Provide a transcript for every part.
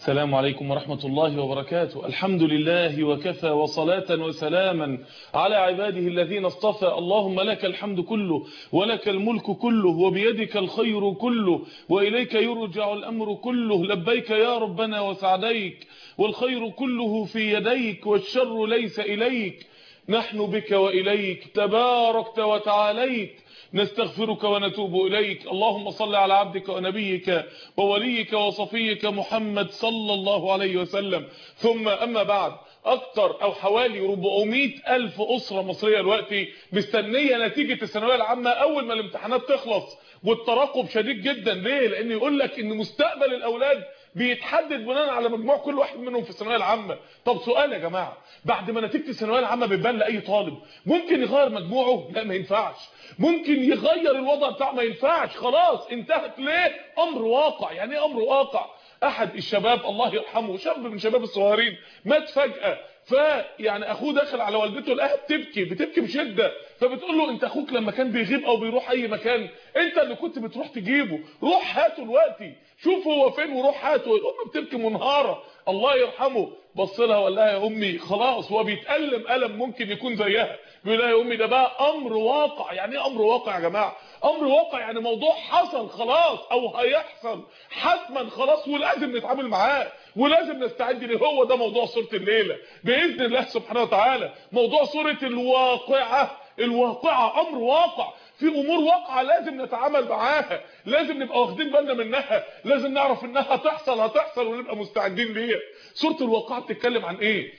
السلام عليكم ورحمة الله وبركاته الحمد لله وكفى وصلاة وسلاما على عباده الذين اصطفى اللهم لك الحمد كله ولك الملك كله وبيدك الخير كله وإليك يرجع الأمر كله لبيك يا ربنا وسعديك والخير كله في يديك والشر ليس إليك نحن بك وإليك تباركت وتعاليت نستغفرك ونتوب إليك اللهم صل على عبدك ونبيك ووليك وصفيك محمد صلى الله عليه وسلم ثم أما بعد أكتر أو حوالي 400 ألف أسرة مصرية دلوقتي مستنية نتيجة الثانوية العامة أول ما الامتحانات تخلص والترقب شديد جدا ليه؟ لأن يقول لك إن مستقبل الأولاد بيتحدد بناء على مجموع كل واحد منهم في الثانويه العامه طب سؤال يا جماعه بعد ما نتيجه الثانويه العامه بتبان لاي طالب ممكن يغير مجموعه لا ما ينفعش ممكن يغير الوضع بتاعه ما ينفعش خلاص انتهت ليه امر واقع يعني ايه امر واقع احد الشباب الله يرحمه شاب من شباب الصغيرين مات فجاه فيعني اخوه دخل على والدته لقاها بتبكي بتبكي بشده فبتقول له انت اخوك لما كان بيغيب او بيروح اي مكان انت اللي كنت بتروح تجيبه روح هاته دلوقتي شوف هو فين وروح هاته الام بتبكي منهاره الله يرحمه بص لها وقال لها يا امي خلاص هو بيتالم الم ممكن يكون زيها بيقول لها يا امي ده بقى امر واقع يعني ايه امر واقع يا جماعه امر واقع يعني موضوع حصل خلاص او هيحصل حتما خلاص ولازم نتعامل معاه ولازم نستعد له هو ده موضوع سوره الليله باذن الله سبحانه وتعالى موضوع سوره الواقعه الواقعه امر واقع في امور واقعه لازم نتعامل معاها لازم نبقى واخدين بالنا منها لازم نعرف انها هتحصل هتحصل ونبقى مستعدين ليها سوره الواقعه بتتكلم عن ايه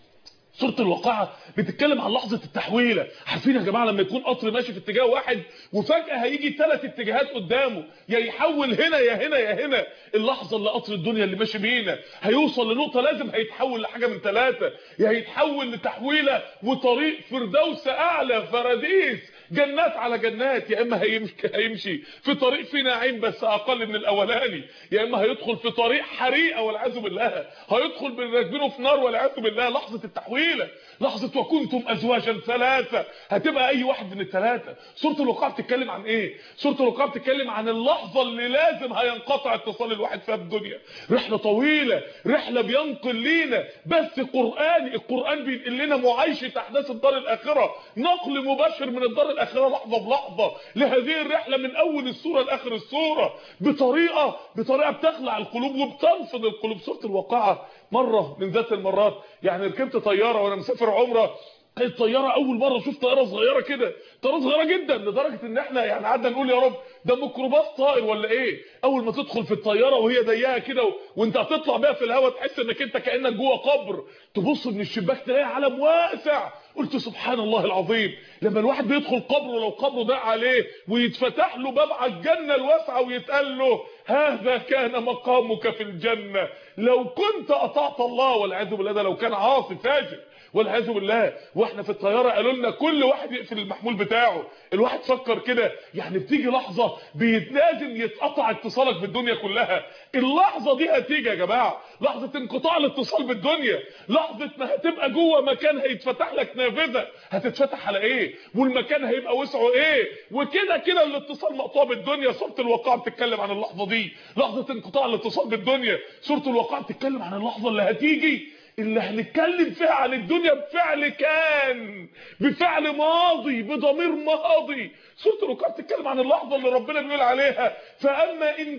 سوره الواقعه بتتكلم عن لحظه التحويله عارفين يا جماعه لما يكون قطر ماشي في اتجاه واحد وفجاه هيجي ثلاث اتجاهات قدامه يا يحول هنا يا هنا يا هنا اللحظه اللي قطر الدنيا اللي ماشي بينا هيوصل لنقطه لازم هيتحول لحاجه من ثلاثه يا هيتحول لتحويله وطريق فردوس اعلى فراديس جنات على جنات يا اما هيمشي هيمشي في طريق فيه نعيم بس اقل من الاولاني يا اما هيدخل في طريق حريقه والعياذ بالله هيدخل بالراكبينه في نار والعياذ بالله لحظه التحويله لحظه وكنتم ازواجا ثلاثه هتبقى اي واحد من الثلاثه سوره الوقاع بتتكلم عن ايه سوره الوقاع بتتكلم عن اللحظه اللي لازم هينقطع اتصال الواحد فيها بالدنيا رحله طويله رحله بينقل لينا بس قراني القران بينقل لنا معايشه احداث الدار الاخره نقل مباشر من الدار الاخره لحظه بلحظه لهذه الرحله من اول السوره لاخر السوره بطريقه بطريقه بتخلع القلوب وبتنفض القلوب سوره الواقعه مره من ذات المرات يعني ركبت طياره وانا مسافر عمره الطياره اول مره اشوف طياره صغيره كده طياره صغيره جدا لدرجه ان احنا يعني قعدنا نقول يا رب ده ميكروباص طائر ولا ايه اول ما تدخل في الطياره وهي ضيقه كده و... وانت هتطلع بيها في الهواء تحس انك انت كانك جوه قبر تبص من الشباك تلاقي عالم واسع قلت سبحان الله العظيم لما الواحد بيدخل قبره لو قبره ضاق عليه ويتفتح له باب على الجنه الواسعه ويتقال له هذا كان مقامك في الجنه لو كنت اطعت الله والعياذ بالله ده لو كان عاصي فاجر والعياذ بالله واحنا في الطياره قالوا لنا كل واحد يقفل المحمول بتاعه الواحد فكر كده يعني بتيجي لحظه لازم يتقطع اتصالك بالدنيا كلها اللحظه دي هتيجي يا جماعه لحظه انقطاع الاتصال بالدنيا لحظه ما هتبقى جوه مكان هيتفتح لك نافذه هتتفتح على ايه والمكان هيبقى وسعه ايه وكده كده الاتصال مقطوع بالدنيا سوره الواقعه بتتكلم عن اللحظه دي لحظه انقطاع الاتصال بالدنيا سوره الواقعه بتتكلم عن اللحظه اللي هتيجي اللي هنتكلم فيها عن الدنيا بفعل كان بفعل ماضي بضمير ماضي سوره الركاب بتتكلم عن اللحظه اللي ربنا بيقول عليها فاما ان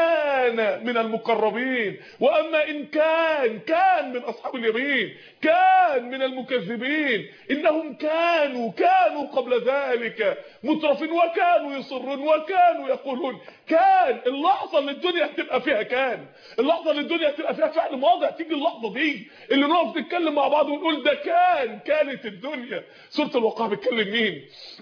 كان من المقربين واما ان كان كان من اصحاب اليمين كان من المكذبين انهم كانوا كانوا قبل ذلك مترفين وكانوا يصرون وكانوا يقولون كان اللحظه اللي الدنيا هتبقى فيها كان اللحظه اللي الدنيا هتبقى فيها فعل ماضي هتيجي اللحظه دي اللي نقف نتكلم مع بعض ونقول ده كان كانت الدنيا سوره الواقعه بتكلم مين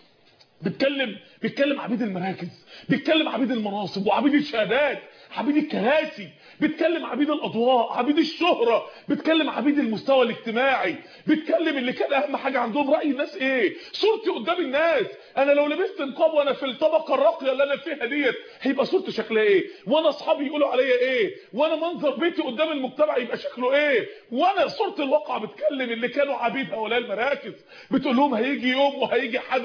بتكلم بتكلم عبيد المراكز بتكلم عبيد المناصب وعبيد الشهادات عبيد الكراسي بتكلم عبيد الاضواء عبيد الشهرة بتكلم عبيد المستوى الاجتماعي بتكلم اللي كان اهم حاجة عندهم رأي الناس ايه صورتي قدام الناس انا لو لبست نقاب وانا في الطبقة الراقية اللي انا فيها ديت هيبقى صورتي شكلها ايه وانا اصحابي يقولوا عليا ايه وانا منظر بيتي قدام المجتمع يبقى شكله ايه وانا صورة الواقع بتكلم اللي كانوا عبيد هؤلاء المراكز بتقول لهم هيجي يوم وهيجي حدث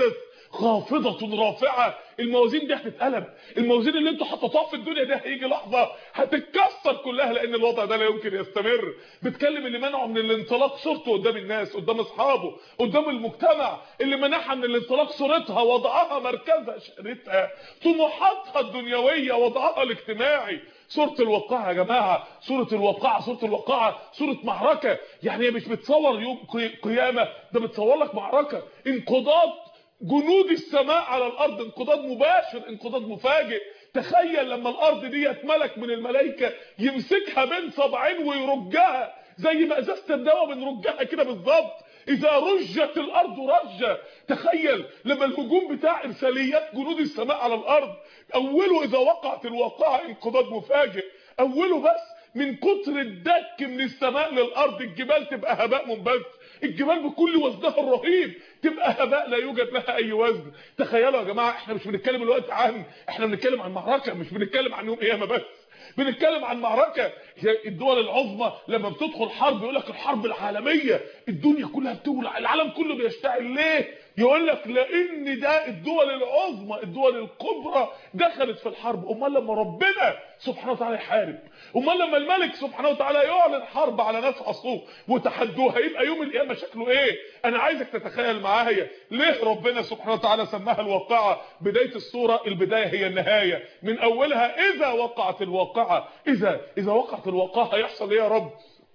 خافضة رافعة الموازين دي هتتقلب الموازين اللي انتوا حطيتوها في الدنيا دي هيجي لحظة هتتكسر كلها لان الوضع ده لا يمكن يستمر بتكلم اللي منعه من الانطلاق صورته قدام الناس قدام اصحابه قدام المجتمع اللي منعها من الانطلاق صورتها وضعها مركزها شهرتها طموحاتها الدنيوية وضعها الاجتماعي سورة الوقاعة يا جماعة سورة الوقاعة سورة الوقاعة سورة معركة يعني هي مش بتصور يوم قيامة ده بتصور لك معركة انقضاض جنود السماء على الارض انقضاض مباشر انقضاض مفاجئ تخيل لما الارض ديت ملك من الملائكه يمسكها بين صبعين ويرجها زي ما ازازه الدواء بنرجها كده بالظبط اذا رجت الارض رجه تخيل لما الهجوم بتاع ارساليات جنود السماء على الارض اوله اذا وقعت الواقعه انقضاض مفاجئ اوله بس من كتر الدك من السماء للارض الجبال تبقى هباء منبث الجبال بكل وزنها الرهيب تبقى هباء لا يوجد لها اي وزن تخيلوا يا جماعه احنا مش بنتكلم الوقت عن احنا بنتكلم عن معركه مش بنتكلم عن يوم قيامه بس بنتكلم عن معركه الدول العظمى لما بتدخل حرب يقول لك الحرب العالميه الدنيا كلها بتولع العالم كله بيشتعل ليه يقول لك لان ده الدول العظمى الدول الكبرى دخلت في الحرب امال لما ربنا سبحانه وتعالى يحارب امال لما الملك سبحانه وتعالى يعلن حرب على ناس عصوه وتحدوه هيبقى يوم القيامه شكله ايه انا عايزك تتخيل معايا ليه ربنا سبحانه وتعالى سماها الواقعه بدايه السوره البدايه هي النهايه من اولها اذا وقعت الواقعه اذا اذا وقعت الواقعه هيحصل ايه يا رب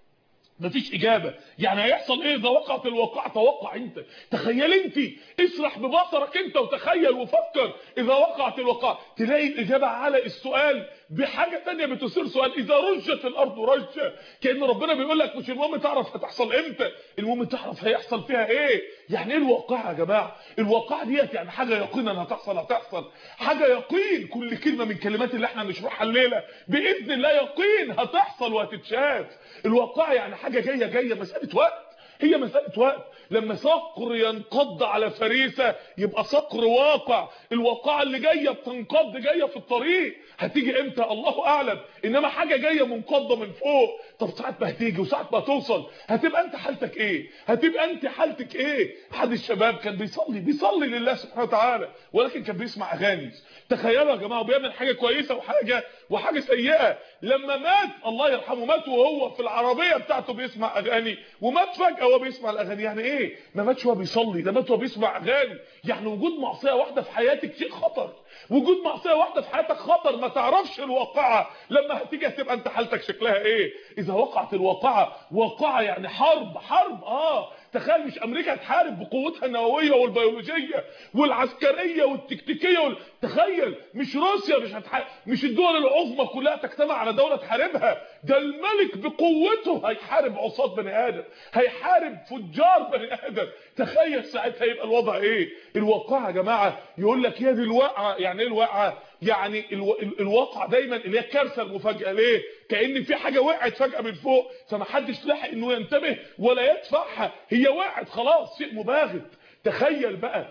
مفيش اجابه يعني هيحصل ايه اذا وقعت الواقعه توقع انت تخيل انت اسرح ببصرك انت وتخيل وفكر اذا وقعت الواقعه تلاقي الاجابه على السؤال بحاجه ثانيه بتثير سؤال اذا رجت الارض رجه كان ربنا بيقول لك مش المهم تعرف هتحصل امتى المهم تعرف هيحصل فيها ايه يعني ايه الواقعه يا جماعه الواقعه ديت يعني حاجه يقينا هتحصل هتحصل حاجه يقين كل كلمه من الكلمات اللي احنا هنشرحها الليله باذن الله يقين هتحصل وهتتشاف الواقعه يعني حاجه جايه جايه مساله وقت هي مسألة وقت لما صقر ينقض على فريسة يبقى صقر واقع الواقعة اللي جاية بتنقض جاية في الطريق هتيجي امتى الله اعلم انما حاجة جاية منقضة من فوق طب ساعة ما هتيجي وساعة ما توصل هتبقى انت حالتك ايه هتبقى انت حالتك ايه احد الشباب كان بيصلي بيصلي لله سبحانه وتعالى ولكن كان بيسمع اغاني تخيلوا يا جماعه بيعمل حاجه كويسه وحاجه وحاجه سيئه لما مات الله يرحمه مات وهو في العربيه بتاعته بيسمع اغاني ومات فجاه وهو بيسمع الاغاني يعني ايه ما ماتش وهو بيصلي ده مات وهو بيسمع اغاني يعني وجود معصيه واحده في حياتك شيء خطر وجود معصيه واحده في حياتك خطر ما تعرفش الواقعه لما هتيجي هتبقى انت حالتك شكلها ايه اذا وقعت الواقعه واقعه يعني حرب حرب اه تخيل مش امريكا تحارب بقوتها النوويه والبيولوجيه والعسكريه والتكتيكيه وال... تخيل مش روسيا مش هتحارب مش الدول العظمى كلها تجتمع على دوله تحاربها ده الملك بقوته هيحارب عصاة بني ادم هيحارب فجار بني ادم تخيل ساعتها يبقى الوضع ايه الواقعه يا جماعه يقول لك هي دي الواقعه يعني ايه الواقعه يعني الو... الواقع دايما اللي هي الكارثه المفاجئه ليه كان في حاجه وقعت فجاه من فوق فمحدش لحق انه ينتبه ولا يدفعها هي وقعت خلاص شيء مباغت تخيل بقى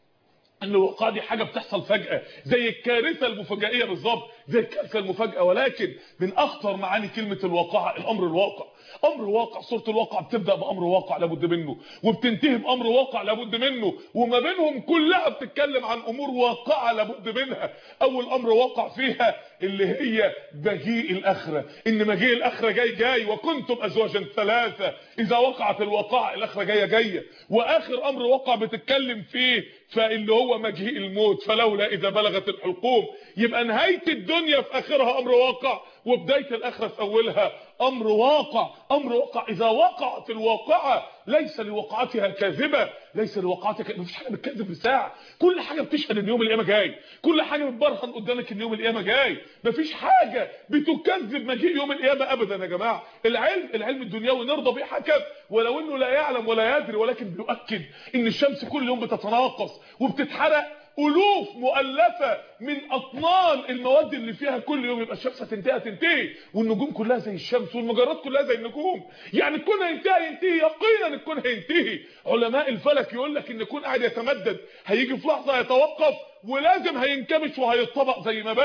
ان الواقعه دي حاجه بتحصل فجاه زي الكارثه المفاجئيه بالظبط زي الكارثه المفاجئه ولكن من اخطر معاني كلمه الواقعه الامر الواقع امر واقع صوره الواقع بتبدا بامر واقع لابد منه وبتنتهي بامر واقع لابد منه وما بينهم كلها بتتكلم عن امور واقعه لابد منها اول امر واقع فيها اللي هي مجيء الاخره ان مجيء الاخره جاي جاي وكنتم ازواجا ثلاثه اذا وقعت الواقعه الاخره جايه جايه واخر امر واقع بتتكلم فيه فاللي هو مجيء الموت فلولا اذا بلغت الحلقوم يبقى نهايه الدنيا في اخرها امر واقع وبدايه الاخره في اولها امر واقع امر واقع اذا وقعت الواقعه ليس لوقعتها كاذبه ليس لوقعتها مفيش حاجه بتكذب بساعه كل حاجه بتشهد ان يوم القيامه جاي كل حاجه بتبرهن قدامك ان يوم القيامه جاي مفيش حاجه بتكذب مجيء يوم القيامه ابدا يا جماعه العلم العلم الدنيوي نرضى به حكم ولو انه لا يعلم ولا يدري ولكن بيؤكد ان الشمس كل يوم بتتناقص وبتتحرق الوف مؤلفه من اطنان المواد اللي فيها كل يوم يبقى الشمس هتنتهي هتنتهي والنجوم كلها زي الشمس والمجرات كلها زي النجوم يعني الكون هينتهي ينتهي يقينا الكون هينتهي علماء الفلك يقول لك ان الكون قاعد يتمدد هيجي في لحظه يتوقف ولازم هينكمش وهيتطبق زي ما بدا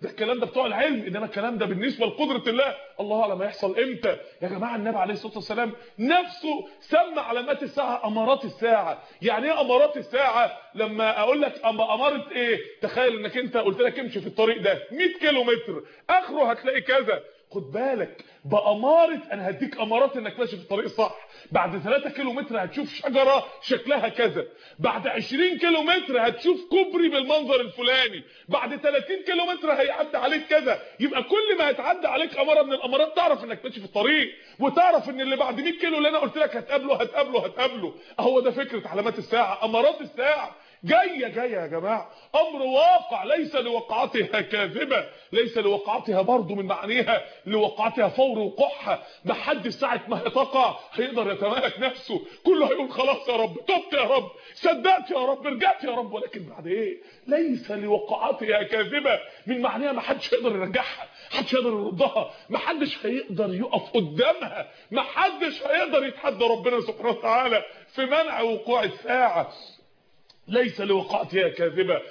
ده الكلام ده بتوع العلم انما الكلام ده بالنسبه لقدره الله الله اعلم هيحصل امتى يا جماعه النبي عليه الصلاه والسلام نفسه سمى علامات الساعه امارات الساعه يعني ايه امارات الساعه لما اقول لك أما اماره ايه تخيل انك انت قلت لك امشي في الطريق ده 100 كيلو متر اخره هتلاقي كذا خد بالك بأمارة انا هديك امارات انك ماشي في الطريق الصح بعد 3 كيلو متر هتشوف شجرة شكلها كذا بعد 20 كيلو متر هتشوف كوبري بالمنظر الفلاني بعد 30 كيلو متر هيعدي عليك كذا يبقى كل ما هيتعدى عليك امارة من الامارات تعرف انك ماشي في الطريق وتعرف ان اللي بعد 100 كيلو اللي انا قلت لك هتقابله هتقابله هتقابله اهو ده فكرة علامات الساعة امارات الساعة جايه جايه يا جماعه امر واقع ليس لوقعتها كاذبه ليس لوقعتها برضه من معانيها لوقعتها فور وقعها ما حد ساعه ما هتقع هيقدر يتمالك نفسه كله هيقول خلاص يا رب تبت يا رب صدقت يا رب رجعت يا رب ولكن بعد ايه ليس لوقعتها كاذبه من معانيها ما حدش هيقدر يرجعها محدش هيقدر يردها محدش هيقدر يقف قدامها محدش هيقدر يتحدى ربنا سبحانه وتعالى في منع وقوع الساعه ليس لوقعتها كاذبة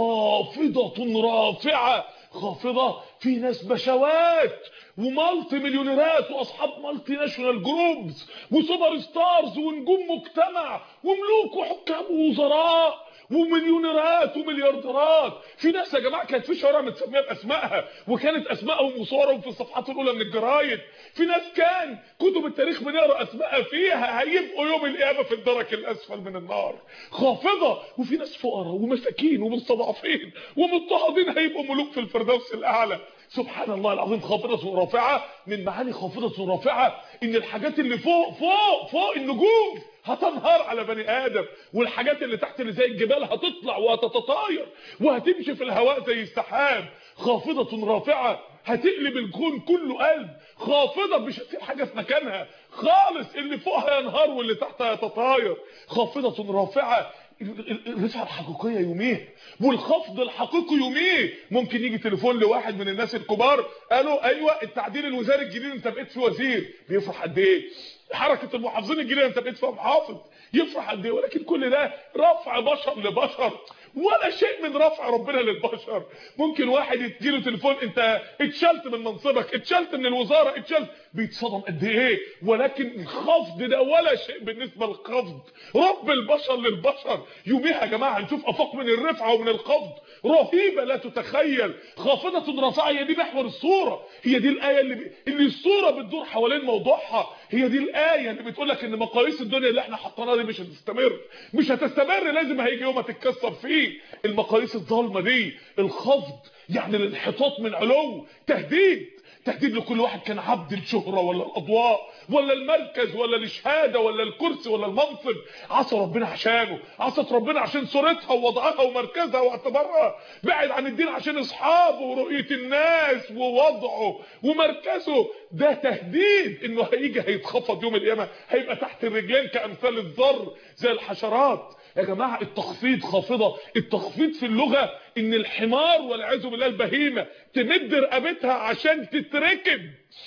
خافضة رافعة خافضة في ناس بشوات ومالتي مليونيرات واصحاب مالتي ناشونال جروبز وسوبر ستارز ونجوم مجتمع وملوك وحكام ووزراء ومليونيرات ومليارديرات في ناس يا جماعه كانت في شوارع متسميه باسمائها وكانت اسمائهم وصورهم في الصفحات الاولى من الجرايد في ناس كان كتب التاريخ بنقرا اسمائها فيها هيبقوا يوم القيامه في الدرك الاسفل من النار خافضه وفي ناس فقراء ومساكين ومستضعفين ومضطهدين هيبقوا ملوك في الفردوس الاعلى سبحان الله العظيم خافضة ورافعة من معاني خافضة ورافعة ان الحاجات اللي فوق فوق فوق النجوم هتنهار على بني ادم والحاجات اللي تحت اللي زي الجبال هتطلع وهتتطاير وهتمشي في الهواء زي السحاب خافضة رافعة هتقلب الكون كله قلب خافضة مش هتسيب حاجة في مكانها خالص اللي فوقها ينهار واللي تحتها يتطاير خافضة رافعة الرفعه الحقيقيه يوميها والخفض الحقيقي يوميه ممكن يجي تليفون لواحد من الناس الكبار قالوا ايوه التعديل الوزاري الجديد انت بقيت فيه وزير بيفرح قد ايه حركه المحافظين الجديده انت بقيت فيها محافظ يفرح قد ايه ولكن كل ده رفع بشر لبشر ولا شيء من رفع ربنا للبشر ممكن واحد يديله تليفون انت اتشلت من منصبك اتشلت من الوزاره اتشلت بيتصدم قد ايه ولكن الخفض ده ولا شيء بالنسبه للخفض رب البشر للبشر يوميها يا جماعه هنشوف افاق من الرفعه ومن الخفض رهيبه لا تتخيل خافضه رافعه هي دي محور الصوره هي دي الايه اللي ب... اللي الصوره بتدور حوالين موضوعها هي دي الايه اللي بتقول لك ان مقاييس الدنيا اللي احنا حطيناها دي مش هتستمر مش هتستمر لازم هيجي يوم هتتكسر فيه المقاييس الظالمه دي الخفض يعني الانحطاط من علو تهديد تهديد لكل واحد كان عبد الشهرة ولا الأضواء ولا المركز ولا الشهادة ولا الكرسي ولا المنصب عصى ربنا عشانه عصت ربنا عشان صورتها ووضعها ومركزها واعتبارها بعد عن الدين عشان اصحابه ورؤية الناس ووضعه ومركزه ده تهديد انه هيجي هيتخفض يوم القيامة هيبقى تحت الرجلين كأمثال الذر زي الحشرات يا جماعة التخفيض خافضة التخفيض في اللغة ان الحمار والعياذ بالله البهيمة تمد رقبتها عشان تتركب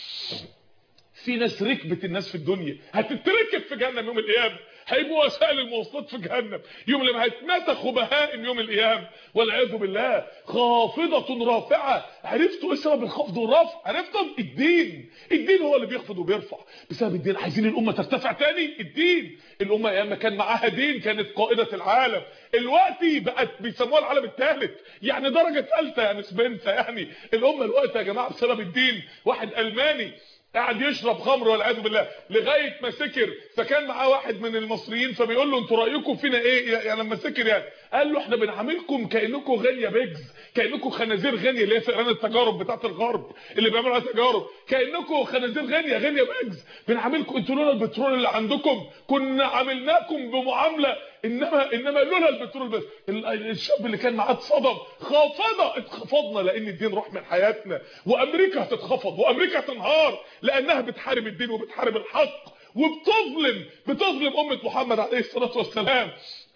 في ناس ركبت الناس في الدنيا هتتركب في جهنم يوم القيامه هيبقوا وسائل المواصلات في جهنم يوم لما هيتمسخوا بهائم يوم القيامه والعياذ بالله خافضه رافعه عرفتوا ايه سبب الخفض والرفع عرفتم الدين الدين هو اللي بيخفض وبيرفع بسبب الدين عايزين الامه ترتفع تاني الدين الامه ايام ما كان معاها دين كانت قائده العالم دلوقتي بقت بيسموها العالم الثالث يعني درجه ثالثه يعني سبنسه يعني الامه دلوقتي يا جماعه بسبب الدين واحد الماني قاعد يشرب خمر والعياذ بالله لغايه ما سكر فكان معاه واحد من المصريين فبيقول له انتوا رايكم فينا ايه يعني لما سكر يعني قال له احنا بنعاملكم كانكم غاليه بيجز كانكم خنازير غاليه اللي هي فئران التجارب بتاعه الغرب اللي بيعملوا عليها تجارب كانكم خنازير غاليه غاليه بيجز بنعاملكم انتوا لولا البترول اللي عندكم كنا عاملناكم بمعامله انما انما لولا البترول بس الشاب اللي كان معاه اتصدم خافضه اتخفضنا لان الدين روح من حياتنا وامريكا هتتخفض وامريكا تنهار لانها بتحارب الدين وبتحارب الحق وبتظلم بتظلم امه محمد عليه الصلاه والسلام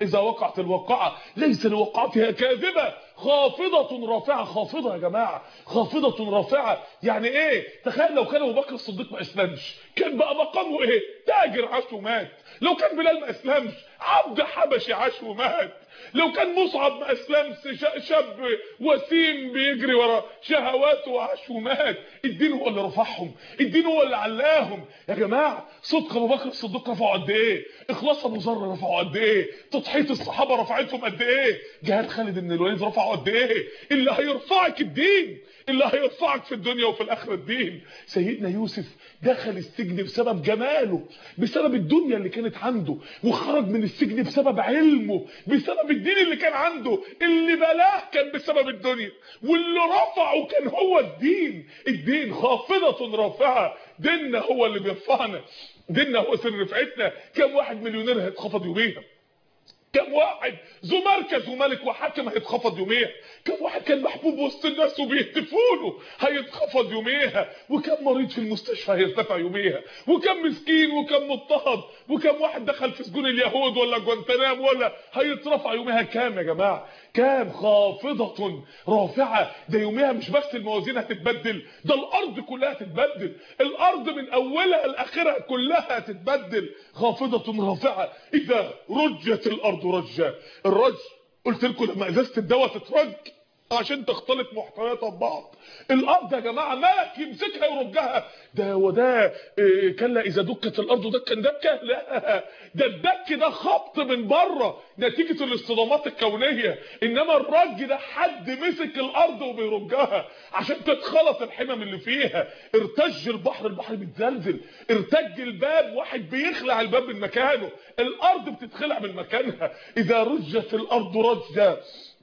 اذا وقعت الواقعه ليس لوقعتها كاذبه خافضة رافعة خافضة يا جماعة خافضة رافعة يعني ايه تخيل لو كان ابو بكر الصديق ما اسلمش كان بقى مقامه ايه تاجر عاش ومات لو كان بلال ما اسلمش عبد حبشي عاش ومات لو كان مصعب ما اسلمش شاب وسيم بيجري ورا شهواته وعاش ومات الدين هو اللي رفعهم الدين هو اللي علاهم يا جماعه صدق ابو بكر الصديق رفعه قد ايه اخلاص ابو ذر رفعه قد ايه تضحيه الصحابه رفعتهم قد ايه جهاد خالد بن الوليد رفعه قد ايه اللي هيرفعك الدين اللي هيرفعك في الدنيا وفي الاخره الدين سيدنا يوسف دخل السجن بسبب جماله بسبب الدنيا اللي كانت عنده وخرج من السجن بسبب علمه بسبب الدين اللي كان عنده اللي بلاه كان بسبب الدنيا واللي رفعه كان هو الدين الدين خافضة رافعة ديننا هو اللي بيرفعنا ديننا هو سر رفعتنا كم واحد مليونير هيتخفض يوميها كم واحد ذو مركز وملك وحاكم هيتخفض يوميها كم واحد كان محبوب وسط الناس وبيهتفوا له هيتخفض يوميها وكم مريض في المستشفى هيرتفع يوميها وكم مسكين وكم مضطهد وكم واحد دخل في سجون اليهود ولا جوانتنام ولا هيترفع يوميها كام يا جماعه كام خافضة رافعة ده يوميها مش بس الموازين هتتبدل ده الارض كلها هتتبدل الارض من اولها لاخرها كلها هتتبدل خافضة رافعة اذا رجت الارض رجا الرج قلت لكم لما ازازه الدواء تترج عشان تختلط محتوياتها ببعض الارض يا جماعه ملك يمسكها ويرجها ده وده إيه كلا اذا دكت الارض دكا دكه لا ده الدك ده خبط من بره نتيجه الاصطدامات الكونيه انما الرج ده حد مسك الارض وبيرجها عشان تتخلط الحمم اللي فيها ارتج البحر البحر بيتزلزل ارتج الباب واحد بيخلع الباب من مكانه الارض بتتخلع من مكانها اذا رجت الارض رجا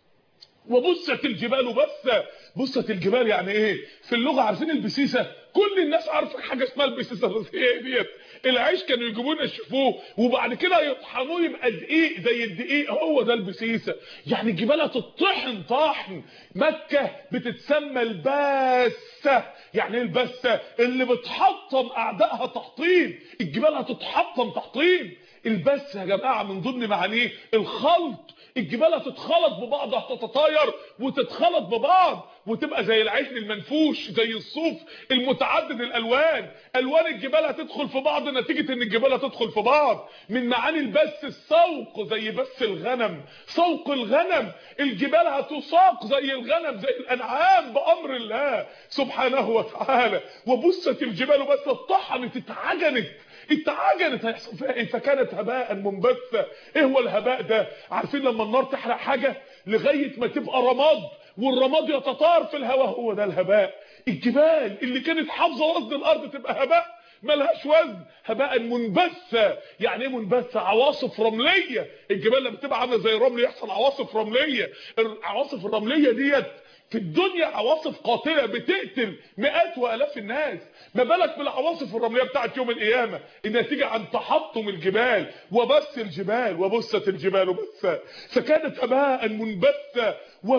وبست الجبال بسة بست الجبال يعني ايه في اللغة عارفين البسيسة كل الناس عارفه حاجة اسمها البسيسة بس هي ديت العيش كانوا يجيبوه يشوفوه وبعد كده يطحنوه يبقى دقيق زي الدقيق هو ده البسيسة يعني الجبال هتطحن طحن مكة بتتسمى الباسة يعني ايه الباسة اللي بتحطم اعدائها تحطيم الجبال هتتحطم تحطيم البس يا جماعة من ضمن معانيه الخلط الجبال هتتخلط ببعض هتتطاير وتتخلط ببعض وتبقى زي العجل المنفوش زي الصوف المتعدد الالوان الوان الجبال هتدخل في بعض نتيجة ان الجبال هتدخل في بعض من معاني البث السوق زي بث الغنم سوق الغنم الجبال هتساق زي الغنم زي الانعام بامر الله سبحانه وتعالى وبست الجبال بس اتطحنت اتعجنت اتعجنت هيحصل فيها ايه فكانت هباء منبثه ايه هو الهباء ده عارفين لما النار تحرق حاجه لغايه ما تبقى رماد والرماد يتطار في الهواء هو ده الهباء الجبال اللي كانت حافظه وزن الارض تبقى هباء ملهاش وزن هباء منبثه يعني ايه منبثه عواصف رمليه الجبال لما بتبقى عامله زي الرمل يحصل عواصف رمليه العواصف الرمليه ديت في الدنيا عواصف قاتلة بتقتل مئات والاف الناس ما بالك بالعواصف الرملية بتاعت يوم القيامة النتيجة عن تحطم الجبال وبس الجبال وبست الجبال بثا فكانت هباء منبثة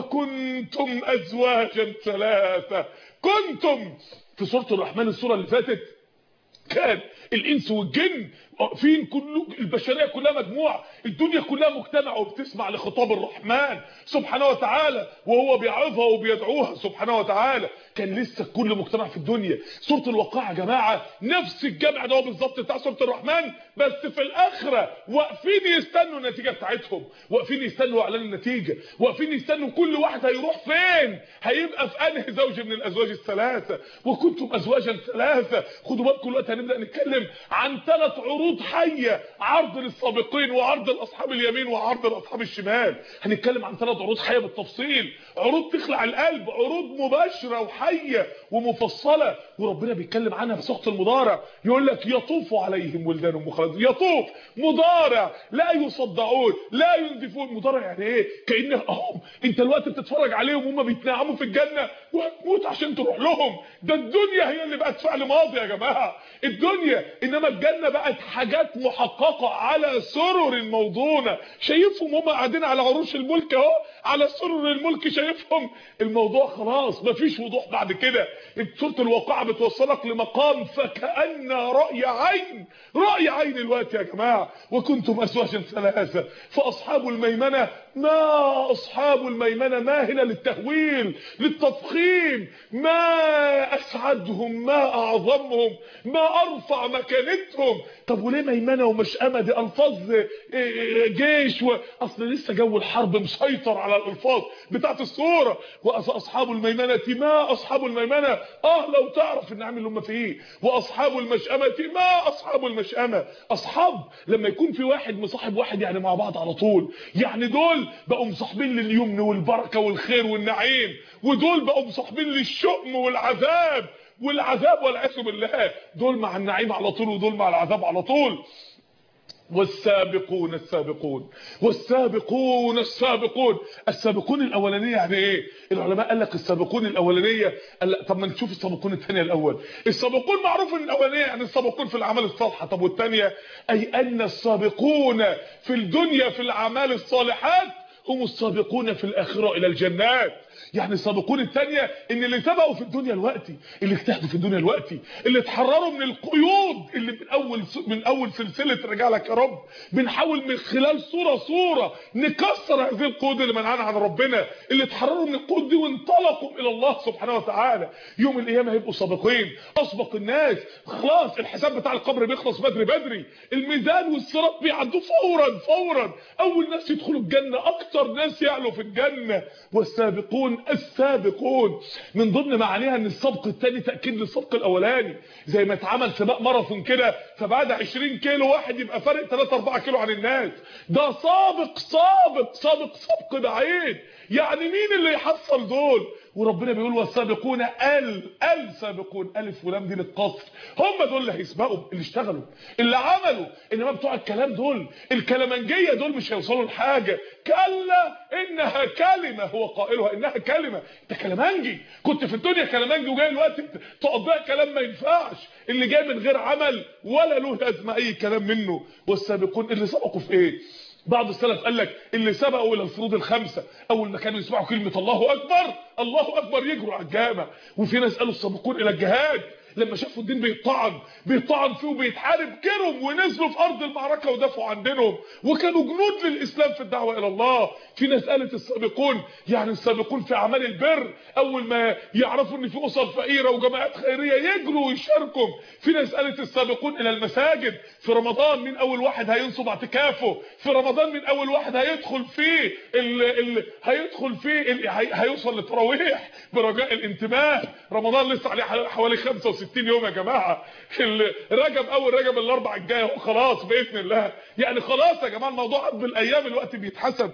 وكنتم ازواجا ثلاثة كنتم في سورة الرحمن السورة اللي فاتت كان الانس والجن واقفين كله البشريه كلها مجموعه الدنيا كلها مجتمعه وبتسمع لخطاب الرحمن سبحانه وتعالى وهو بيعظها وبيدعوها سبحانه وتعالى كان لسه كل مجتمع في الدنيا سوره الواقعه يا جماعه نفس الجمع ده بالظبط بتاع سوره الرحمن بس في الاخره واقفين يستنوا النتيجه بتاعتهم واقفين يستنوا اعلان النتيجه واقفين يستنوا كل واحد هيروح فين هيبقى في انهي زوج من الازواج الثلاثه وكنتم ازواجا ثلاثه خدوا بالكم دلوقتي هنبدا نتكلم عن ثلاث عروض حيه عرض للسابقين وعرض لاصحاب اليمين وعرض لاصحاب الشمال هنتكلم عن ثلاث عروض حيه بالتفصيل عروض تخلع القلب عروض مباشره وحيه ومفصله وربنا بيتكلم عنها في سوره المضارع يقول لك يطوف عليهم ولدان مخلدون يطوف مضارع لا يصدعون لا ينزفون مضارع يعني ايه كانه اهم انت الوقت بتتفرج عليهم وهم بيتنعموا في الجنه وهتموت عشان تروح لهم ده الدنيا هي اللي بقت فعل ماضي يا جماعه الدنيا انما الجنه بقت حاجات محققه على سرر موضونه شايفهم هم قاعدين على عروش الملك اهو على سرر الملك شايفهم الموضوع خلاص مفيش وضوح بعد كده سوره الواقعه بتوصلك لمقام فكأن رأي عين رأي عين الوقت يا جماعه وكنتم ازواجا ثلاثه فاصحاب الميمنه ما اصحاب الميمنه ما هنا للتهويل للتفخيم ما اسعدهم ما اعظمهم ما ارفع مكانتهم طب وليه ميمنه ومشأمه دي الفاظ جيش و... اصل لسه جو الحرب مسيطر على الالفاظ بتاعت الصوره واصحاب الميمنه ما اصحاب الميمنه اه لو تعرف النعم اللي هم فيه واصحاب المشأمه ما اصحاب المشأمه اصحاب لما يكون في واحد مصاحب واحد يعني مع بعض على طول يعني دول بقوا مصاحبين لليمن والبركه والخير والنعيم ودول بقوا مصاحبين للشؤم والعذاب والعذاب والعياذ بالله دول مع النعيم على طول ودول مع العذاب على طول والسابقون السابقون والسابقون السابقون السابقون الاولانيه يعني ايه العلماء قال لك السابقون الاولانيه قال طب ما نشوف السابقون الثانيه الاول السابقون معروف ان الاولانيه يعني السابقون في الاعمال الصالحه طب والثانيه اي ان السابقون في الدنيا في الاعمال الصالحات هم السابقون في الاخره الى الجنات يعني السابقون الثانيه ان اللي سبقوا في الدنيا الوقتي اللي اجتهدوا في الدنيا الوقتي اللي اتحرروا من القيود اللي من اول من اول سلسله رجع لك يا رب بنحاول من خلال صوره صوره نكسر هذه القيود اللي منعنا عن ربنا اللي اتحرروا من القيود دي وانطلقوا الى الله سبحانه وتعالى يوم القيامه هيبقوا سابقين اسبق الناس خلاص الحساب بتاع القبر بيخلص بدري بدري الميزان والصراط بيعدوا فورا فورا اول ناس يدخلوا الجنه اكتر ناس يعلوا في الجنه والسابقون السابقون من ضمن معانيها ان السبق الثاني تاكيد للسبق الاولاني زي ما اتعمل سباق ماراثون كده فبعد 20 كيلو واحد يبقى فارق 3 4 كيلو عن الناس ده سابق سابق سابق سبق بعيد يعني مين اللي يحصل دول وربنا بيقول والسابقون ال السابقون الف ولام دي للقصر هم دول اللي هيسبقوا اللي اشتغلوا اللي عملوا انما بتوع الكلام دول الكلامنجيه دول مش هيوصلوا لحاجه كلا انها كلمه هو قائلها انها كلمه انت كلامنجي كنت في الدنيا كلامنجي وجاي الوقت تقضيها كلام ما ينفعش اللي جاي من غير عمل ولا له لازمه اي كلام منه والسابقون اللي سبقوا في ايه بعض السلف قال لك اللي سبقوا الى الفروض الخمسه اول ما كانوا يسمعوا كلمه الله اكبر الله اكبر يجروا على الجامع وفي ناس قالوا السابقون الى الجهاد لما شافوا الدين بيطعن بيطعن فيه وبيتحارب كرم ونزلوا في ارض المعركه ودافعوا عن دينهم وكانوا جنود للاسلام في الدعوه الى الله في ناس قالت السابقون يعني السابقون في اعمال البر اول ما يعرفوا ان في اسر فقيره وجماعات خيريه يجروا ويشاركوا في ناس قالت السابقون الى المساجد في رمضان من اول واحد هينصب اعتكافه في رمضان من اول واحد هيدخل فيه ال ال هيدخل فيه ال هي هيوصل للتراويح برجاء الانتباه رمضان لسه عليه حوالي 65 يوم يا جماعه رجب اول رجب الاربع الجايه خلاص باذن الله يعني خلاص يا جماعه الموضوع قبل الايام الوقت بيتحسب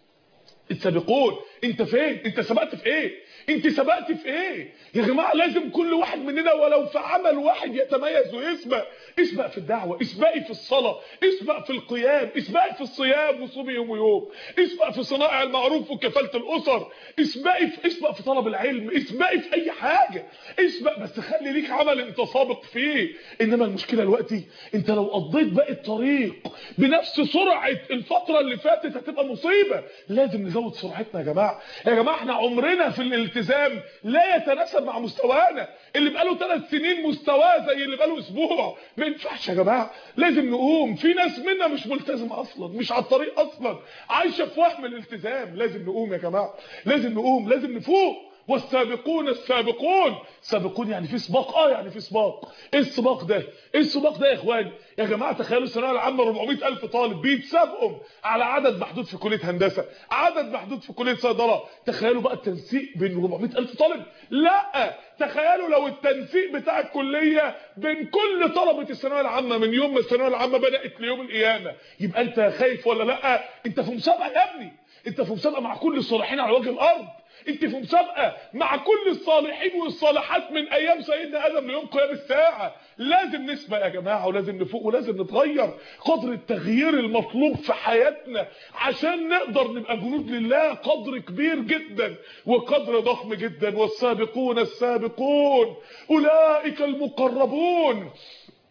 السابقون انت فين انت سبقت في ايه انت سبقت في ايه يا جماعه لازم كل واحد مننا ولو في عمل واحد يتميز ويسبق اسبق في الدعوه اسبقي في الصلاه اسبق في القيام اسبقي في الصيام وصومي يوم ويوم اسبق في صنائع المعروف وكفاله الاسر اسبقي في اسبق في طلب العلم اسبقي في اي حاجه اسبق بس خلي ليك عمل انت سابق فيه انما المشكله دلوقتي انت لو قضيت باقي الطريق بنفس سرعه الفتره اللي فاتت هتبقى مصيبه لازم نزود سرعتنا يا جماعه يا جماعه احنا عمرنا في الالتزام لا يتناسب مع مستوانا اللي بقاله ثلاث سنين مستواه زي اللي بقاله اسبوع ما ينفعش يا جماعه لازم نقوم في ناس منا مش ملتزمه اصلا مش على الطريق اصلا عايشه في وهم الالتزام لازم نقوم يا جماعه لازم نقوم لازم نفوق والسابقون السابقون سابقون يعني في سباق اه يعني في سباق ايه السباق ده ايه السباق ده يا اخواني يا جماعه تخيلوا الثانويه العامه 400000 طالب بيتسابقوا على عدد محدود في كليه هندسه عدد محدود في كليه صيدله تخيلوا بقى التنسيق بين 400000 طالب لا تخيلوا لو التنسيق بتاع الكليه بين كل طلبه الثانويه العامه من يوم ما الثانويه العامه بدات ليوم القيامه يبقى انت خايف ولا لا انت في مسابقه يا ابني انت في مسابقه مع كل الصالحين على وجه الارض انت في مسابقه مع كل الصالحين والصالحات من ايام سيدنا ادم ليوم قيام الساعه لازم نسبق يا جماعه ولازم نفوق ولازم نتغير قدر التغيير المطلوب في حياتنا عشان نقدر نبقى جنود لله قدر كبير جدا وقدر ضخم جدا والسابقون السابقون اولئك المقربون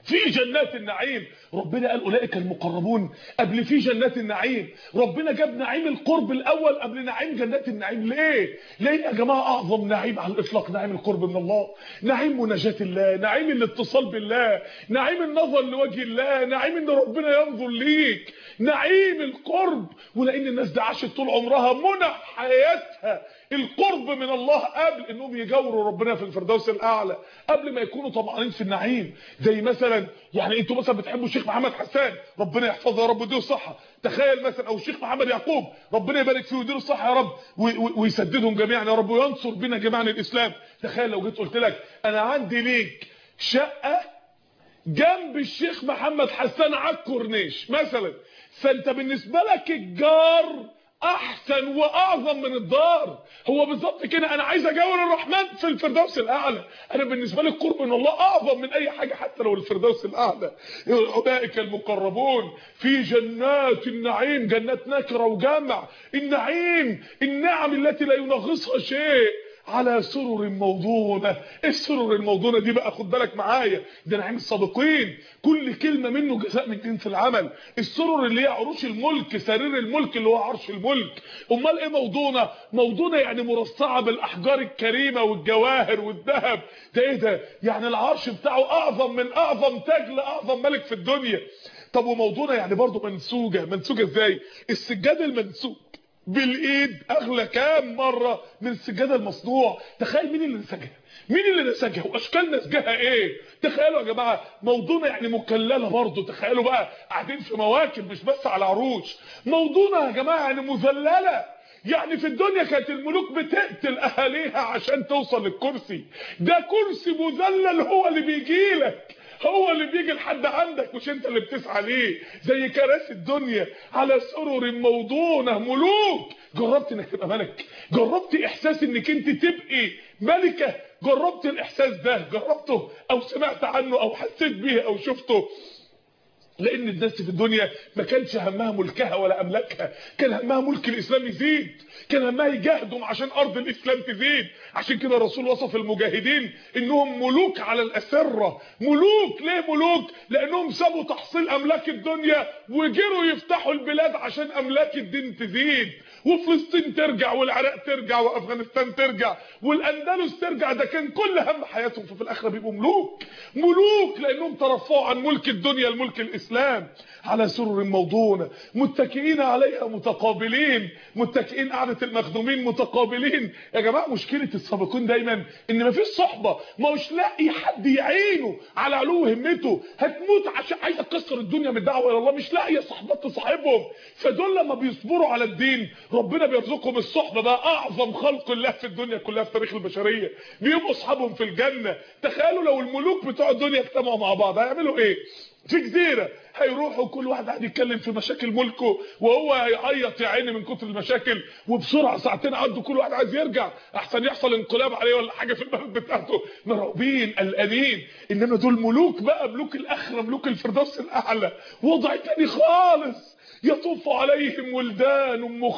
في جنات النعيم ربنا قال اولئك المقربون قبل في جنات النعيم ربنا جاب نعيم القرب الاول قبل نعيم جنات النعيم ليه ليه يا جماعه اعظم نعيم على الاطلاق نعيم القرب من الله نعيم مناجاه الله نعيم الاتصال بالله نعيم النظر لوجه الله نعيم ان ربنا ينظر ليك نعيم القرب ولان الناس دي عاشت طول عمرها منى حياتها القرب من الله قبل انهم يجاوروا ربنا في الفردوس الاعلى قبل ما يكونوا طمعانين في النعيم زي مثلا يعني انتوا مثلا بتحبوا الشيخ محمد حسان ربنا يحفظه يا رب ويديله الصحه تخيل مثلا او الشيخ محمد يعقوب ربنا يبارك فيه ويديله الصحه يا رب ويسددهم جميعا يا رب وينصر بنا جميعا الاسلام تخيل لو جيت قلت لك انا عندي ليك شقه جنب الشيخ محمد حسان على الكورنيش مثلا فانت بالنسبه لك الجار احسن واعظم من الدار هو بالظبط كده انا عايز اجاور الرحمن في الفردوس الاعلى انا بالنسبه لي القرب من الله اعظم من اي حاجه حتى لو الفردوس الاعلى اولئك المقربون في جنات النعيم جنات نكره وجمع النعيم النعم التي لا ينغصها شيء على سرر موضونة السرر الموضونة دي بقى خد بالك معايا ده نعيم السابقين كل كلمة منه جزاء من جنس العمل السرر اللي هي عروش الملك سرير الملك اللي هو عرش الملك امال ايه موضونة موضونة يعني مرصعة بالاحجار الكريمة والجواهر والذهب ده ايه ده يعني العرش بتاعه اعظم من اعظم تاج لاعظم ملك في الدنيا طب وموضونة يعني برضه منسوجة منسوجة ازاي السجاد المنسوج بالايد اغلى كام مره من السجاده المصنوع تخيل مين اللي نسجها مين اللي نسجها واشكال نسجها ايه تخيلوا يا جماعه موضوعنا يعني مكلله برضه تخيلوا بقى قاعدين في مواكب مش بس على عروش موضوعنا يا جماعه يعني مذلله يعني في الدنيا كانت الملوك بتقتل اهاليها عشان توصل للكرسي ده كرسي مذلل هو اللي بيجي لك هو اللي بيجي لحد عندك مش انت اللي بتسعى ليه زي كراسي الدنيا على سرر موضونه ملوك جربت انك تبقى ملك جربت احساس انك انت تبقي ملكه جربت الاحساس ده جربته او سمعت عنه او حسيت بيه او شفته لان الناس في الدنيا ما كانش همها ملكها ولا املاكها كان همها ملك الاسلام يزيد كان همها يجاهدوا عشان ارض الاسلام تزيد عشان كده الرسول وصف المجاهدين انهم ملوك على الاسره ملوك ليه ملوك لانهم سابوا تحصيل املاك الدنيا وجروا يفتحوا البلاد عشان املاك الدين تزيد وفلسطين ترجع والعراق ترجع وافغانستان ترجع والاندلس ترجع ده كان كل هم حياتهم ففي الاخره بيبقوا ملوك ملوك لانهم ترفعوا عن ملك الدنيا لملك الاسلام على سرر موضونه متكئين عليها متقابلين متكئين قعده المخدومين متقابلين يا جماعه مشكله السابقين دايما ان مفيش صحبه مش لاقي حد يعينه على علو همته هتموت عشان عايز تكسر الدنيا من الدعوه الى الله مش لاقيه صحبات تصاحبهم فدول لما بيصبروا على الدين ربنا بيرزقهم الصحبه بقى اعظم خلق الله في الدنيا كلها في تاريخ البشريه بيبقوا اصحابهم في الجنه تخيلوا لو الملوك بتوع الدنيا اجتمعوا مع بعض هيعملوا ايه في جزيره هيروحوا كل واحد قاعد يتكلم في مشاكل ملكه وهو هيعيط يا عيني من كتر المشاكل وبسرعه ساعتين عدوا كل واحد عايز يرجع احسن يحصل انقلاب عليه ولا حاجه في البلد بتاعته مرعوبين قلقانين انما دول ملوك بقى ملوك الاخره ملوك الفردوس الاعلى وضع تاني خالص يطوف عليهم ولدان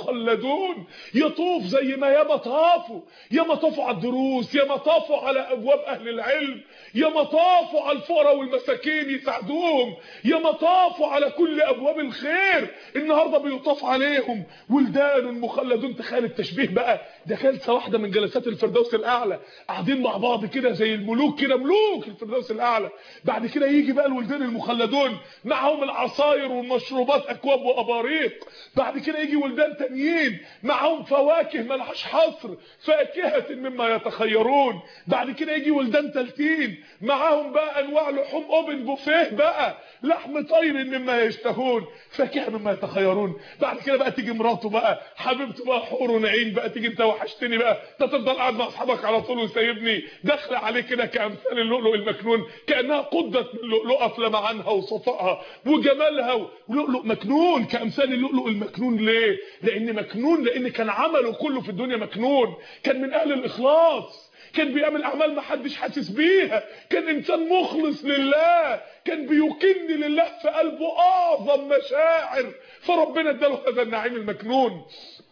مخلدون يطوف زي ما ياما طافوا ياما طافوا على الدروس ياما طافوا على ابواب اهل العلم ياما طافوا على الفقراء والمساكين يساعدوهم ياما طافوا على كل ابواب الخير النهارده بيطاف عليهم ولدان مخلدون تخيل التشبيه بقى ده جلسه واحده من جلسات الفردوس الاعلى قاعدين مع بعض كده زي الملوك كده ملوك الفردوس الاعلى بعد كده يجي بقى الولدان المخلدون معاهم العصاير والمشروبات اكواب واباريق بعد كده يجي ولدان تانيين معاهم فواكه ملهاش حصر فاكهه مما يتخيرون بعد كده يجي ولدان تالتين معاهم بقى انواع لحوم اوبن بوفيه بقى لحم طير مما يشتهون فاكهه مما يتخيرون بعد كده بقى تيجي مراته بقى حبيبته بقى حور ونعيم بقى تيجي انت وحشتني بقى انت تفضل قاعد مع اصحابك على طول وسايبني داخله عليه كده كامثال اللؤلؤ المكنون كانها قدت من لؤلؤه في لمعانها وصفائها وجمالها ولؤلؤ مكنون كامثال اللؤلؤ المكنون ليه لان مكنون لان كان عمله كله في الدنيا مكنون كان من اهل الاخلاص كان بيعمل اعمال ما حدش حاسس بيها كان انسان مخلص لله كان بيكن لله في قلبه اعظم مشاعر فربنا اداله هذا النعيم المكنون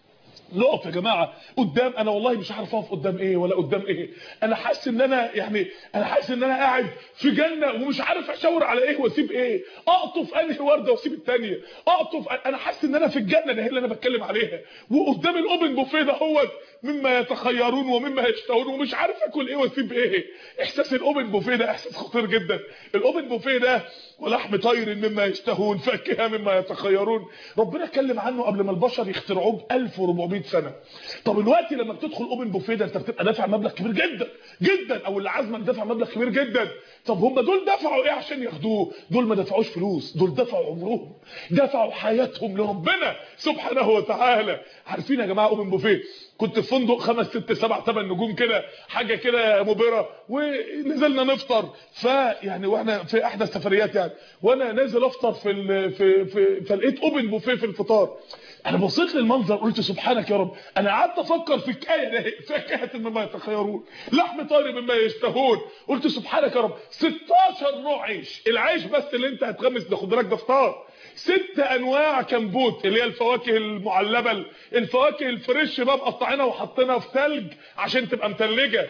نقف يا جماعه قدام انا والله مش عارف اقف قدام ايه ولا قدام ايه انا حاسس ان انا يعني انا حاسس ان انا قاعد في جنه ومش عارف اشاور على ايه واسيب ايه اقطف انهي ورده واسيب الثانيه اقطف انا حاسس ان انا في الجنه ده اللي انا بتكلم عليها وقدام الاوبن بوفيه ده هو مما يتخيرون ومما يشتهون ومش عارف اكل ايه واسيب ايه احساس الاوبن بوفيه ده احساس خطير جدا الاوبن بوفيه ده ولحم طير مما يشتهون فاكهه مما يتخيرون ربنا اتكلم عنه قبل ما البشر يخترعوه ب 1400 سنه طب دلوقتي لما بتدخل اوبن بوفيه ده انت بتبقى دافع مبلغ كبير جدا جدا او اللي عازمك دافع مبلغ كبير جدا طب هم دول دفعوا ايه عشان ياخدوه دول ما دفعوش فلوس دول دفعوا عمرهم دفعوا حياتهم لربنا سبحانه وتعالى عارفين يا جماعه اوبن بوفيه كنت في فندق خمس ست سبع ثمان نجوم كده حاجه كده مبهره ونزلنا نفطر فيعني واحنا في احدى السفريات يعني وانا نازل افطر في ال في في فلقيت اوبن بوفيه في الفطار انا بصيت للمنظر قلت سبحانك يا رب انا قعدت افكر في الكايه ده فاكهه مما يتخيرون لحم طير مما يشتهون قلت سبحانك يا رب 16 نوع عيش العيش بس اللي انت هتغمس ده خد بالك ده فطار ست انواع كمبوت اللي هي الفواكه المعلبه الفواكه الفريش بقى مقطعينها وحاطينها في ثلج عشان تبقى متلجه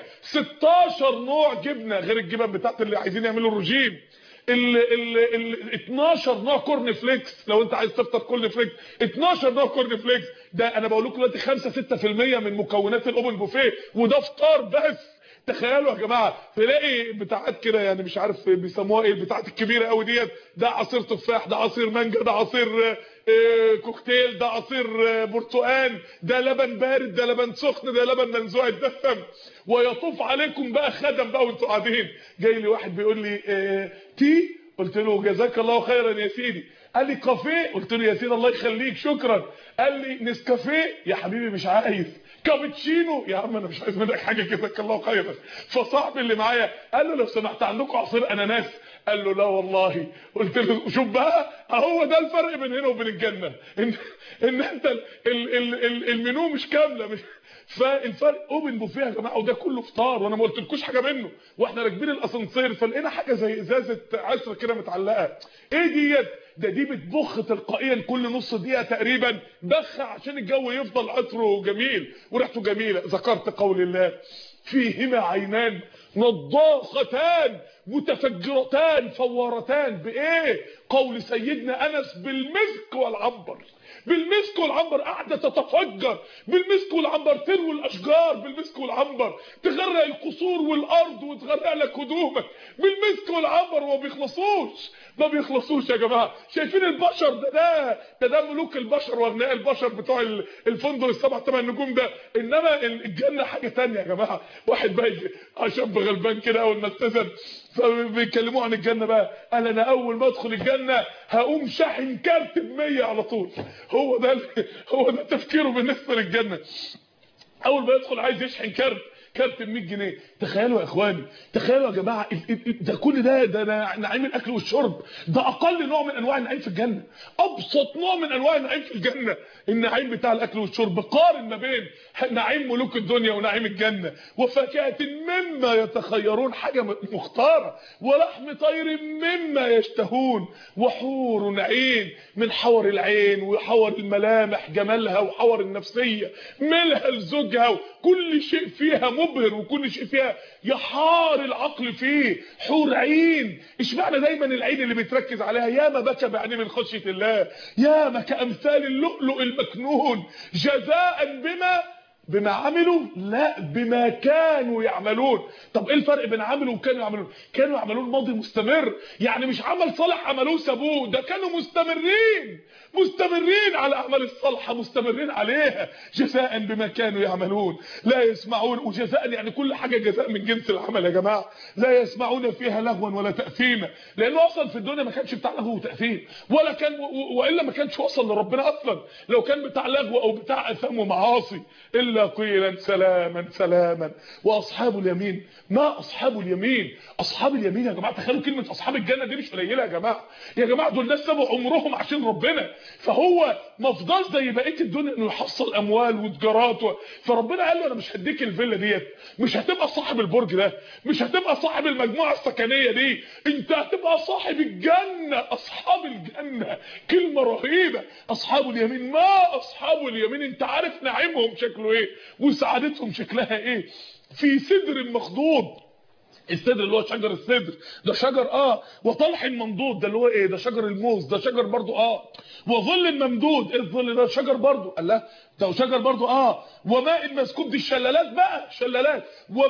16 نوع جبنه غير الجبن بتاعت اللي عايزين يعملوا الرجيم ال ال ال 12 نوع كورن فليكس لو انت عايز تفطر كورن فليكس 12 نوع كورن فليكس ده انا بقول لكم دلوقتي 5 6% من مكونات الاوبن بوفيه وده فطار بس تخيلوا يا جماعه تلاقي بتاعات كده يعني مش عارف بيسموها ايه البتاعات الكبيره قوي ديت ده عصير تفاح ده عصير مانجا ده عصير آه كوكتيل ده عصير آه برتقال ده لبن بارد ده لبن سخن ده لبن منزوع الدسم ويطوف عليكم بقى خدم بقى وانتوا قاعدين جاي لي واحد بيقول لي اه تي قلت له جزاك الله خيرا يا سيدي قال لي كافيه قلت له يا سيدي الله يخليك شكرا قال لي نسكافيه يا حبيبي مش عايز كابتشينو يا عم انا مش عايز منك حاجه جزاك الله خيرا فصاحبي اللي معايا قال له لو سمحت عندكم عصير اناناس قال له لا والله قلت له شوف بقى اهو ده الفرق بين هنا وبين الجنه ان ان انت ال ال ال المنيو مش كامله مش فالفرق اوبن بوفيه يا جماعه وده كله فطار وانا ما قلتلكوش حاجه منه واحنا راكبين الاسانسير فلقينا حاجه زي ازازه عصر كده متعلقه ايه ديت ده دي بتبخ تلقائيا كل نص دقيقه تقريبا بخ عشان الجو يفضل عطره جميل وريحته جميله ذكرت قول الله فيهما عينان نضاختان متفجرتان فورتان بايه قول سيدنا انس بالمسك والعنبر بالمسك والعنبر قاعده تتفجر بالمسك والعنبر تروي الاشجار بالمسك والعنبر تغرق القصور والارض وتغرق لك هدومك بالمسك والعنبر وما بيخلصوش ما بيخلصوش يا جماعه شايفين البشر ده ده ده, ده ملوك البشر واغنياء البشر بتوع الفندق السبع ثمان نجوم ده انما الجنه حاجه ثانيه يا جماعه واحد بقى شاب غلبان كده اول ما استاذن فبيكلموه عن الجنه بقى قال انا اول ما ادخل الجنه هقوم شاحن كارت ب 100 على طول هو ده هو ده تفكيره بالنسبه للجنه اول ما يدخل عايز يشحن كارت كارت ب 100 جنيه تخيلوا يا اخواني تخيلوا يا جماعه ده كل ده ده نعيم الاكل والشرب ده اقل نوع من انواع النعيم في الجنه ابسط نوع من انواع النعيم في الجنه النعيم بتاع الاكل والشرب قارن ما بين نعيم ملوك الدنيا ونعيم الجنه وفاكهه مما يتخيرون حاجه مختاره ولحم طير مما يشتهون وحور عين من حور العين وحور الملامح جمالها وحور النفسيه ملها لزوجها كل شيء فيها مبهر وكل شيء فيها يحار العقل فيه حور عين اشمعنى دايما العين اللي بتركز عليها ياما بكى بعينيه من خشيه الله ياما كامثال اللؤلؤ المكنون جزاء بما بما عملوا لا بما كانوا يعملون طب ايه الفرق بين عملوا وكانوا يعملون كانوا يعملون ماضي مستمر يعني مش عمل صالح عملوه سابوه ده كانوا مستمرين مستمرين على الاعمال الصالحه مستمرين عليها جزاء بما كانوا يعملون لا يسمعون وجزاء يعني كل حاجه جزاء من جنس العمل يا جماعه لا يسمعون فيها لغوا ولا تاثيما لانه اصلا في الدنيا ما كانش بتاع لغو وتاثيم ولا كان والا ما كانش وصل لربنا اصلا لو كان بتاع لغو او بتاع اثام ومعاصي الا قيلا سلاما سلاما واصحاب اليمين ما اصحاب اليمين اصحاب اليمين يا جماعه تخيلوا كلمه اصحاب الجنه دي مش قليله يا جماعه يا جماعه دول ناس سابوا عمرهم عشان ربنا فهو ما فضلش زي بقيه الدنيا انه يحصل اموال وتجارات و... فربنا قال له انا مش هديك الفيلا ديت مش هتبقى صاحب البرج ده مش هتبقى صاحب المجموعه السكنيه دي انت هتبقى صاحب الجنه اصحاب الجنه كلمه رهيبه اصحاب اليمين ما اصحاب اليمين انت عارف نعيمهم شكله ايه وسعادتهم شكلها ايه في سدر مخضود السدر اللي هو شجر السدر ده شجر اه وطلح منضود ده اللي هو ايه ده شجر الموز ده شجر برضو اه وظل ممدود ايه الظل ده شجر برضو قال لا ده شجر برضو اه وماء مسكوب دي الشلالات بقى شلالات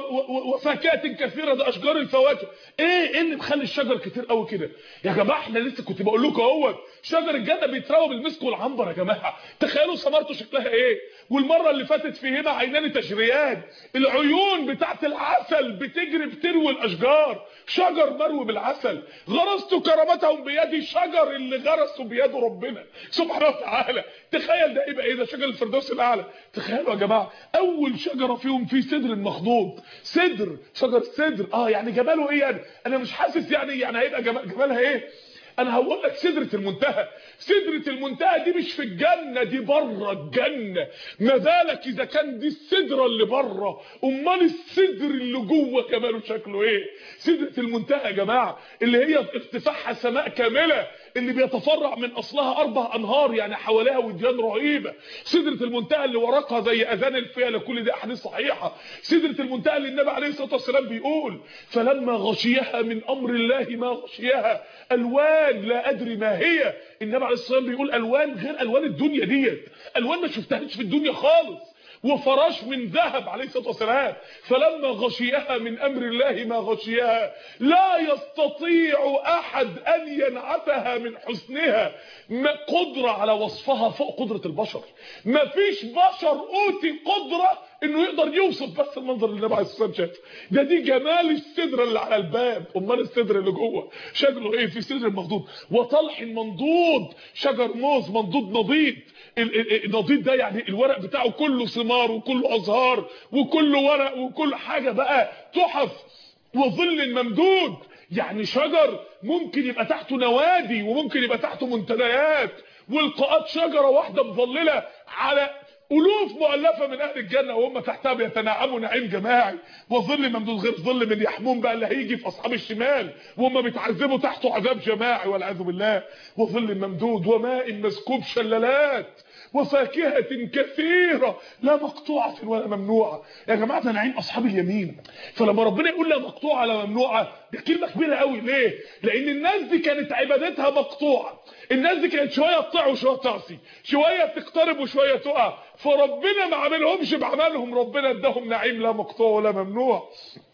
وفاكهه كثيره ده اشجار الفواكه ايه ايه اللي مخلي الشجر كتير قوي كده يا جماعه احنا لسه كنت بقول لكم اهوت شجر الجنه بيتراوى بالمسك والعنبر يا جماعه تخيلوا ثمرته شكلها ايه والمره اللي فاتت فيهما عينان تجريان العيون بتاعت العسل بتجري بتروي الاشجار شجر مروي بالعسل غرست كرامتهم بيدي شجر اللي غرسوا بيد ربنا سبحانه وتعالى تخيل ده يبقى ايه ده شجر الفردوس الاعلى تخيلوا يا جماعه اول شجره فيهم في سدر مخضود سدر شجر السدر اه يعني جماله ايه يعني انا مش حاسس يعني يعني هيبقى جمالها ايه انا هقول لك سدره المنتهى سدره المنتهى دي مش في الجنه دي بره الجنه ما بالك اذا كان دي السدره اللي بره امال السدر اللي جوه كماله شكله ايه سدره المنتهى يا جماعه اللي هي ارتفاعها سماء كامله اللي بيتفرع من اصلها اربع انهار يعني حواليها وديان رهيبه سدره المنتهى اللي ورقها زي اذان الفيله كل دي احاديث صحيحه سدره المنتهى اللي النبي عليه الصلاه والسلام بيقول فلما غشيها من امر الله ما غشيها الوان لا ادري ما هي النبي عليه الصلاه والسلام بيقول الوان غير الوان الدنيا ديت الوان ما شفتهاش في الدنيا خالص وفراش من ذهب عليه الصلاه والسلام فلما غشيها من امر الله ما غشيها لا يستطيع احد ان ينعتها من حسنها ما قدره على وصفها فوق قدره البشر ما فيش بشر اوتي قدره انه يقدر يوصف بس المنظر اللي النبي عليه الصلاه والسلام شافه ده دي جمال السدر اللي على الباب امال السدر اللي جوه شكله ايه في سدر مخضود وطلح منضود شجر موز منضود نضيد النضيد ده يعني الورق بتاعه كله ثمار وكله ازهار وكله ورق وكل حاجه بقى تحف وظل ممدود يعني شجر ممكن يبقى تحته نوادي وممكن يبقى تحته منتديات والقاءات شجره واحده مظلله على الوف مؤلفه من اهل الجنه وهم تحتها بيتنعموا نعيم جماعي وظل ممدود غير ظل من يحموم بقى اللي هيجي في اصحاب الشمال وهم بيتعذبوا تحته عذاب جماعي والعياذ بالله وظل ممدود وماء مسكوب شلالات وفاكهة كثيرة لا مقطوعة ولا ممنوعة يا جماعة ده نعيم أصحاب اليمين فلما ربنا يقول لا مقطوعة لا ممنوعة دي كلمة كبيرة قوي ليه لأن الناس دي كانت عبادتها مقطوعة الناس دي كانت شوية تطيع وشوية تعصي شوية تقترب وشوية تقع فربنا ما عملهمش بعملهم ربنا اداهم نعيم لا مقطوع ولا ممنوع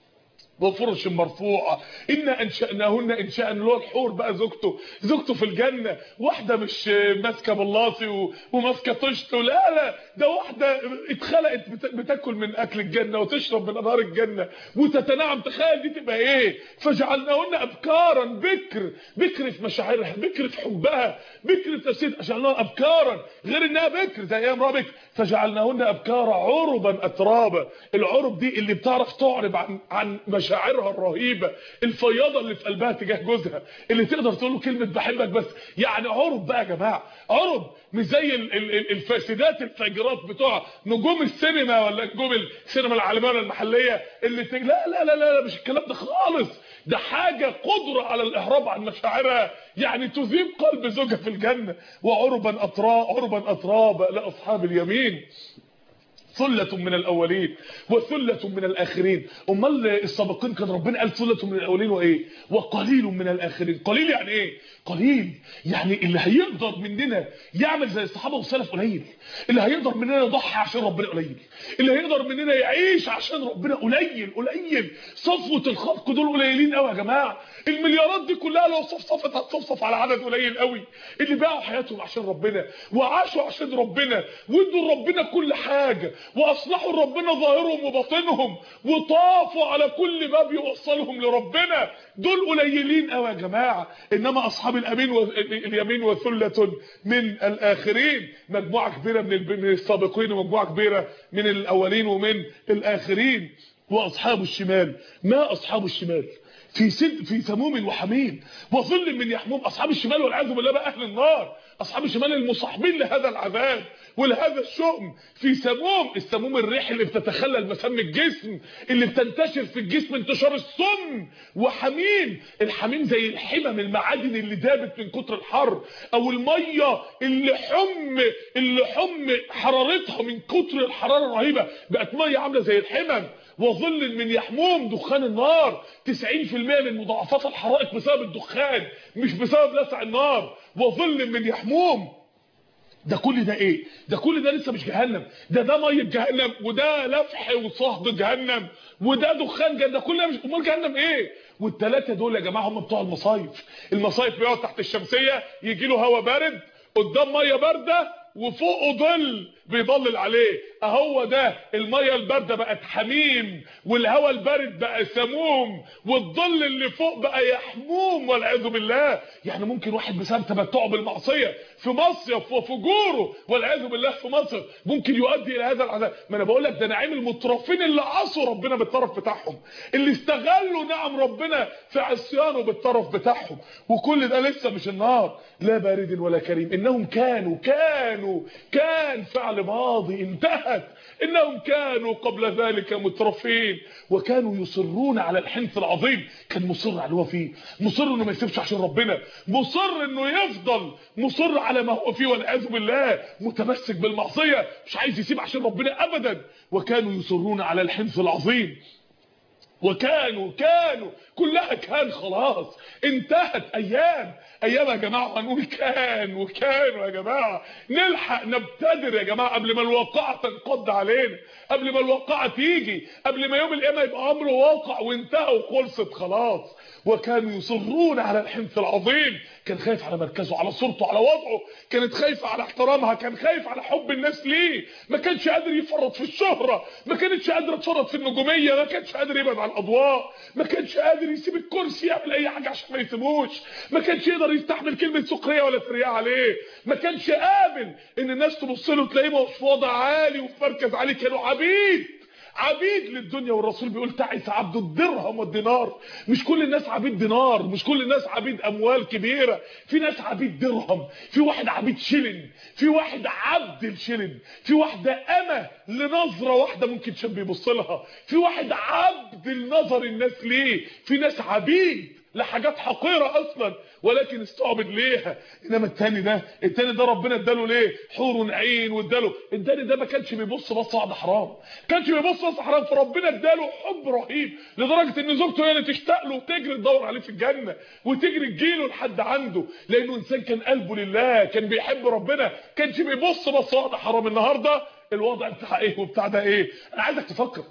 وفرش مرفوعه ان انشاناهن انشاء اللي هو الحور بقى زوجته زوجته في الجنه واحده مش ماسكه بلاصي وماسكه طشت لا لا ده واحده اتخلقت بتاكل من اكل الجنه وتشرب من انهار الجنه وتتنعم تخيل دي تبقى ايه فجعلناهن ابكارا بكر بكر في مشاعرها بكر في حبها بكر في تفسير جعلناهن ابكارا غير انها بكر زي ايام رابك فجعلناهن ابكارا عربا اترابا العرب دي اللي بتعرف تعرب عن عن مشاعرها الرهيبه الفياضه اللي في قلبها تجاه جوزها اللي تقدر تقول له كلمه بحبك بس يعني عرب بقى يا جماعه عرب مش زي الفاسدات الفاجرات بتوع نجوم السينما ولا نجوم السينما العالميه المحليه اللي تج... لا, لا لا لا مش الكلام ده خالص ده حاجه قدره على الاهراب عن مشاعرها يعني تذيب قلب زوجها في الجنه وعربا اطراب عربا اترابا لاصحاب اليمين ثلة من الأولين وثلة من الآخرين أمال السابقين كان ربنا قال ثلة من الأولين وإيه وقليل من الآخرين قليل يعني إيه قليل يعني اللي هيقدر مننا يعمل زي الصحابة والسلف قليل اللي هيقدر مننا يضحي عشان ربنا قليل اللي هيقدر مننا يعيش عشان ربنا قليل قليل صفوة الخلق دول قليلين قوي يا جماعة المليارات دي كلها لو صفصفت هتصفصف على عدد قليل قوي اللي باعوا حياتهم عشان ربنا وعاشوا عشان ربنا وادوا لربنا كل حاجه واصلحوا لربنا ظاهرهم وباطنهم وطافوا على كل باب يوصلهم لربنا دول قليلين قوي يا جماعه انما اصحاب الامين واليمين وثله من الاخرين مجموعه كبيره من من السابقين ومجموعه كبيره من الاولين ومن الاخرين واصحاب الشمال ما اصحاب الشمال في سد في سموم وحميم وظل من يحموم اصحاب الشمال والعياذ بالله بقى اهل النار اصحاب الشمال المصاحبين لهذا العذاب ولهذا الشؤم في سموم السموم الريح اللي بتتخلل مسام الجسم اللي بتنتشر في الجسم انتشار السم وحميم الحميم زي الحمم المعادن اللي دابت من كتر الحر او الميه اللي حم اللي حم حرارتها من كتر الحراره الرهيبه بقت ميه عامله زي الحمم وظل من يحموم دخان النار 90% من مضاعفات الحرائق بسبب الدخان مش بسبب لسع النار وظل من يحموم ده كل ده ايه ده كل ده لسه مش جهنم ده ده ميه جهنم وده لفح وصهد جهنم وده دخان جهنم ده كل ده مش امال جهنم ايه والثلاثه دول يا جماعه هم بتوع المصايف المصايف بيقعد تحت الشمسيه يجي له هواء بارد قدام ميه بارده وفوقه ظل بيضلل عليه اهو ده الميه البارده بقت حميم والهواء البارد بقى سموم والظل اللي فوق بقى يحموم والعياذ بالله يعني ممكن واحد بسبب تمتعه بالمعصيه في مصيف وفجوره والعياذ بالله في مصر ممكن يؤدي الى هذا العذاب ما انا بقول لك ده نعيم المترفين اللي عصوا ربنا بالطرف بتاعهم اللي استغلوا نعم ربنا في عصيانه بالطرف بتاعهم وكل ده لسه مش النار لا بارد ولا كريم انهم كانوا كانوا كان فعل ماضي انتهت انهم كانوا قبل ذلك مترفين وكانوا يصرون على الحنث العظيم كان مصر على اللي هو فيه مصر انه ما يسيبش عشان ربنا مصر انه يفضل مصر على ما هو فيه والعياذ بالله متمسك بالمعصيه مش عايز يسيب عشان ربنا ابدا وكانوا يصرون على الحنث العظيم وكانوا كانوا كلها كان خلاص انتهت ايام ايام يا جماعه هنقول كان وكانوا يا جماعه نلحق نبتدر يا جماعه قبل ما الواقعه تنقض علينا قبل ما الواقعه تيجي قبل ما يوم القيامه يبقى امره واقع وانتهى وخلصت خلاص وكانوا يصرون على الحنث العظيم كان خايف على مركزه على صورته على وضعه كانت خايفه على احترامها كان خايف على حب الناس ليه ما كانش قادر يفرط في الشهره ما كانتش قادره تفرط في النجوميه ما كانش قادر يبعد عن الاضواء ما كانش قادر يسيب الكرسي يعمل اي حاجه عشان ما يسيبوش ما كانش يقدر يستحمل كلمه سخريه ولا تريقه عليه ما كانش قابل ان الناس تبص له تلاقيه في وضع عالي وفي مركز عالي كانوا عبيد عبيد للدنيا والرسول بيقول تعس عبد الدرهم والدينار مش كل الناس عبيد دينار مش كل الناس عبيد اموال كبيره في ناس عبيد درهم في واحد عبيد شلن في واحد عبد الشلن في واحده امه لنظره واحده ممكن شاب يبص لها في واحد عبد النظر الناس ليه في ناس عبيد لحاجات حقيره اصلا ولكن استعبد ليها انما التاني ده التاني ده ربنا اداله ليه حور عين واداله التاني ده ما كانش بيبص بص على حرام كانش بيبص بص حرام فربنا اداله حب رهيب لدرجه ان زوجته هي اللي تشتاق له وتجري تدور عليه في الجنه وتجري تجيله لحد عنده لانه انسان كان قلبه لله كان بيحب ربنا كانش بيبص بص على حرام النهارده الوضع بتاع ايه وبتاع ده ايه انا عايزك تفكر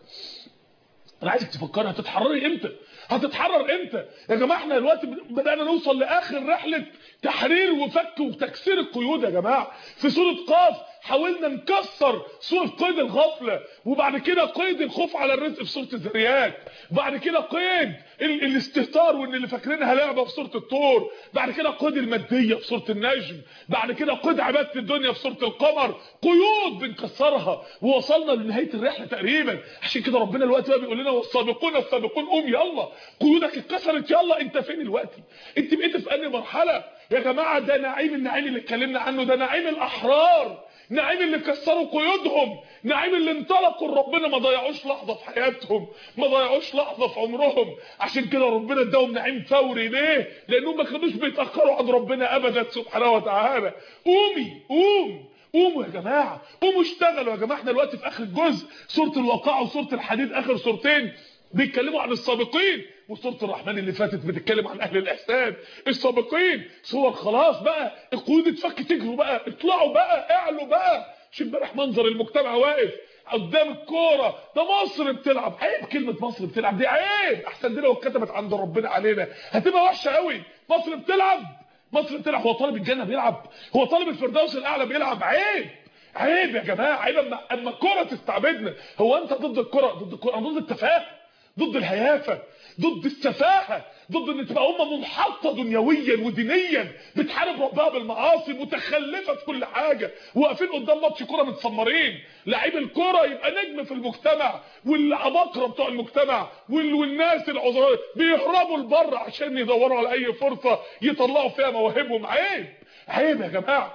انا عايزك تفكري هتتحرري امتى هتتحرر امتى يا جماعه احنا دلوقتي بدانا نوصل لاخر رحله تحرير وفك وتكسير القيود يا جماعه في سوره قاف حاولنا نكسر سوره قيد الغفله وبعد كده قيد الخوف على الرزق في سوره الذريات بعد كده قيد ال الاستهتار وان اللي فاكرينها لعبه في سوره الطور بعد كده قيد الماديه في سوره النجم بعد كده قيد عباده الدنيا في سوره القمر قيود بنكسرها ووصلنا لنهايه الرحله تقريبا عشان كده ربنا دلوقتي بقى بيقول لنا والسابقون السابقون قوم يلا قيودك اتكسرت يلا انت فين دلوقتي انت بقيت في انهي مرحله يا جماعه ده نعيم النعيم اللي اتكلمنا عنه ده نعيم الاحرار نعيم اللي كسروا قيودهم نعيم اللي انطلقوا لربنا ما ضيعوش لحظه في حياتهم ما ضيعوش لحظه في عمرهم عشان كده ربنا اداهم نعيم فوري ليه لانهم ما كانوش بيتاخروا عن ربنا ابدا سبحانه وتعالى قومي قوم قوموا يا جماعه قوموا اشتغلوا يا جماعه احنا دلوقتي في اخر الجزء سوره الواقعه وسوره الحديد اخر سورتين بيتكلموا عن السابقين وسوره الرحمن اللي فاتت بتتكلم عن اهل الاحسان السابقين صور خلاص بقى القيود اتفك تجروا بقى اطلعوا بقى اعلوا بقى مش امبارح منظر المجتمع واقف قدام الكوره ده مصر بتلعب عيب كلمه مصر بتلعب دي عيب احسن دي لو اتكتبت عند ربنا علينا هتبقى وحشه قوي مصر بتلعب مصر بتلعب هو طالب الجنه بيلعب هو طالب الفردوس الاعلى بيلعب عيب عيب يا جماعه عيب اما اما الكوره تستعبدنا هو انت ضد الكوره ضد الكوره ضد التفاهه ضد الهيافه ضد السفاهه ضد ان تبقى امه منحطه دنيويا ودينيا بتحارب ربها بالمعاصي متخلفه في كل حاجه واقفين قدام ماتش كوره متسمرين لعيب الكوره يبقى نجم في المجتمع والعباقره بتوع المجتمع وال... والناس العذراء بيهربوا لبره عشان يدوروا على اي فرصه يطلعوا فيها مواهبهم عيب عيب يا جماعه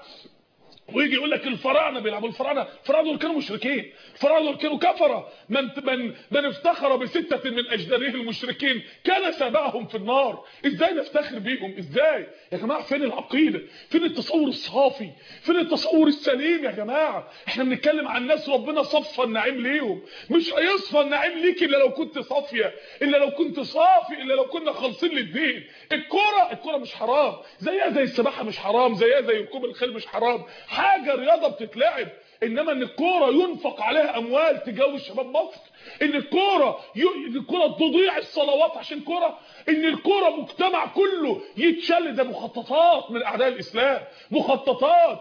ويجي يقول لك الفراعنه بيلعبوا الفراعنه الفراعنه دول كانوا مشركين الفراعنه دول كانوا كفره من من من افتخر بسته من اجداده المشركين كان سابعهم في النار ازاي نفتخر بيهم ازاي يا جماعه فين العقيده فين التصور الصافي فين التصور السليم يا جماعه احنا بنتكلم عن ناس ربنا صفى النعيم ليهم مش هيصفى النعيم ليك الا لو كنت صافيه الا لو كنت صافي الا لو كنا خالصين للدين الكوره الكوره مش حرام زيها زي السباحه مش حرام زيها زي ركوب الخيل مش حرام حاجه رياضه بتتلعب انما ان الكوره ينفق عليها اموال تجوز شباب مصر ان الكوره ي... ان الكوره تضيع الصلوات عشان كوره ان الكوره مجتمع كله يتشل ده مخططات من اعداء الاسلام مخططات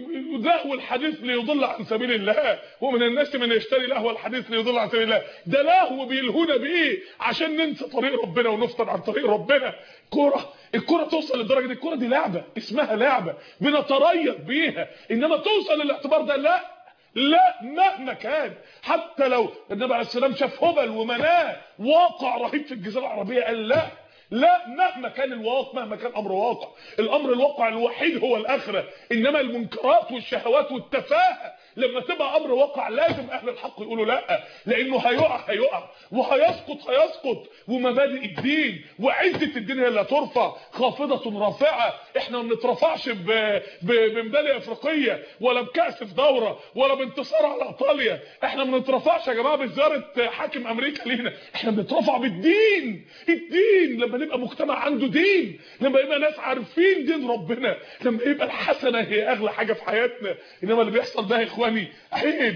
لهو الحديث ليضل عن سبيل الله ومن الناس من يشتري لهو الحديث ليضل عن سبيل الله ده لهو بيلهونا بايه عشان ننسى طريق ربنا ونفطر عن طريق ربنا كوره الكوره توصل لدرجه دي الكوره دي لعبه اسمها لعبه بنتريث بيها انما توصل للاعتبار ده لا لا مهما كان حتى لو النبي عليه السلام شاف هبل ومناه واقع رهيب في الجزيره العربيه قال لا لا مهما كان الواقع مهما كان امر واقع الامر الواقع الوحيد هو الاخره انما المنكرات والشهوات والتفاهه لما تبقى امر واقع لازم اهل الحق يقولوا لا لانه هيقع هيقع وهيسقط هيسقط ومبادئ الدين وعزه الدين هي اللي هترفع خافضه رافعه احنا ما بنترفعش بميداليه افريقيه ولا بكاس في دوره ولا بانتصار على ايطاليا احنا ما بنترفعش يا جماعه بزياره حاكم امريكا لينا احنا بنترفع بالدين الدين لما نبقى مجتمع عنده دين لما يبقى ناس عارفين دين ربنا لما يبقى الحسنه هي اغلى حاجه في حياتنا انما اللي بيحصل ده يا اخواني عيب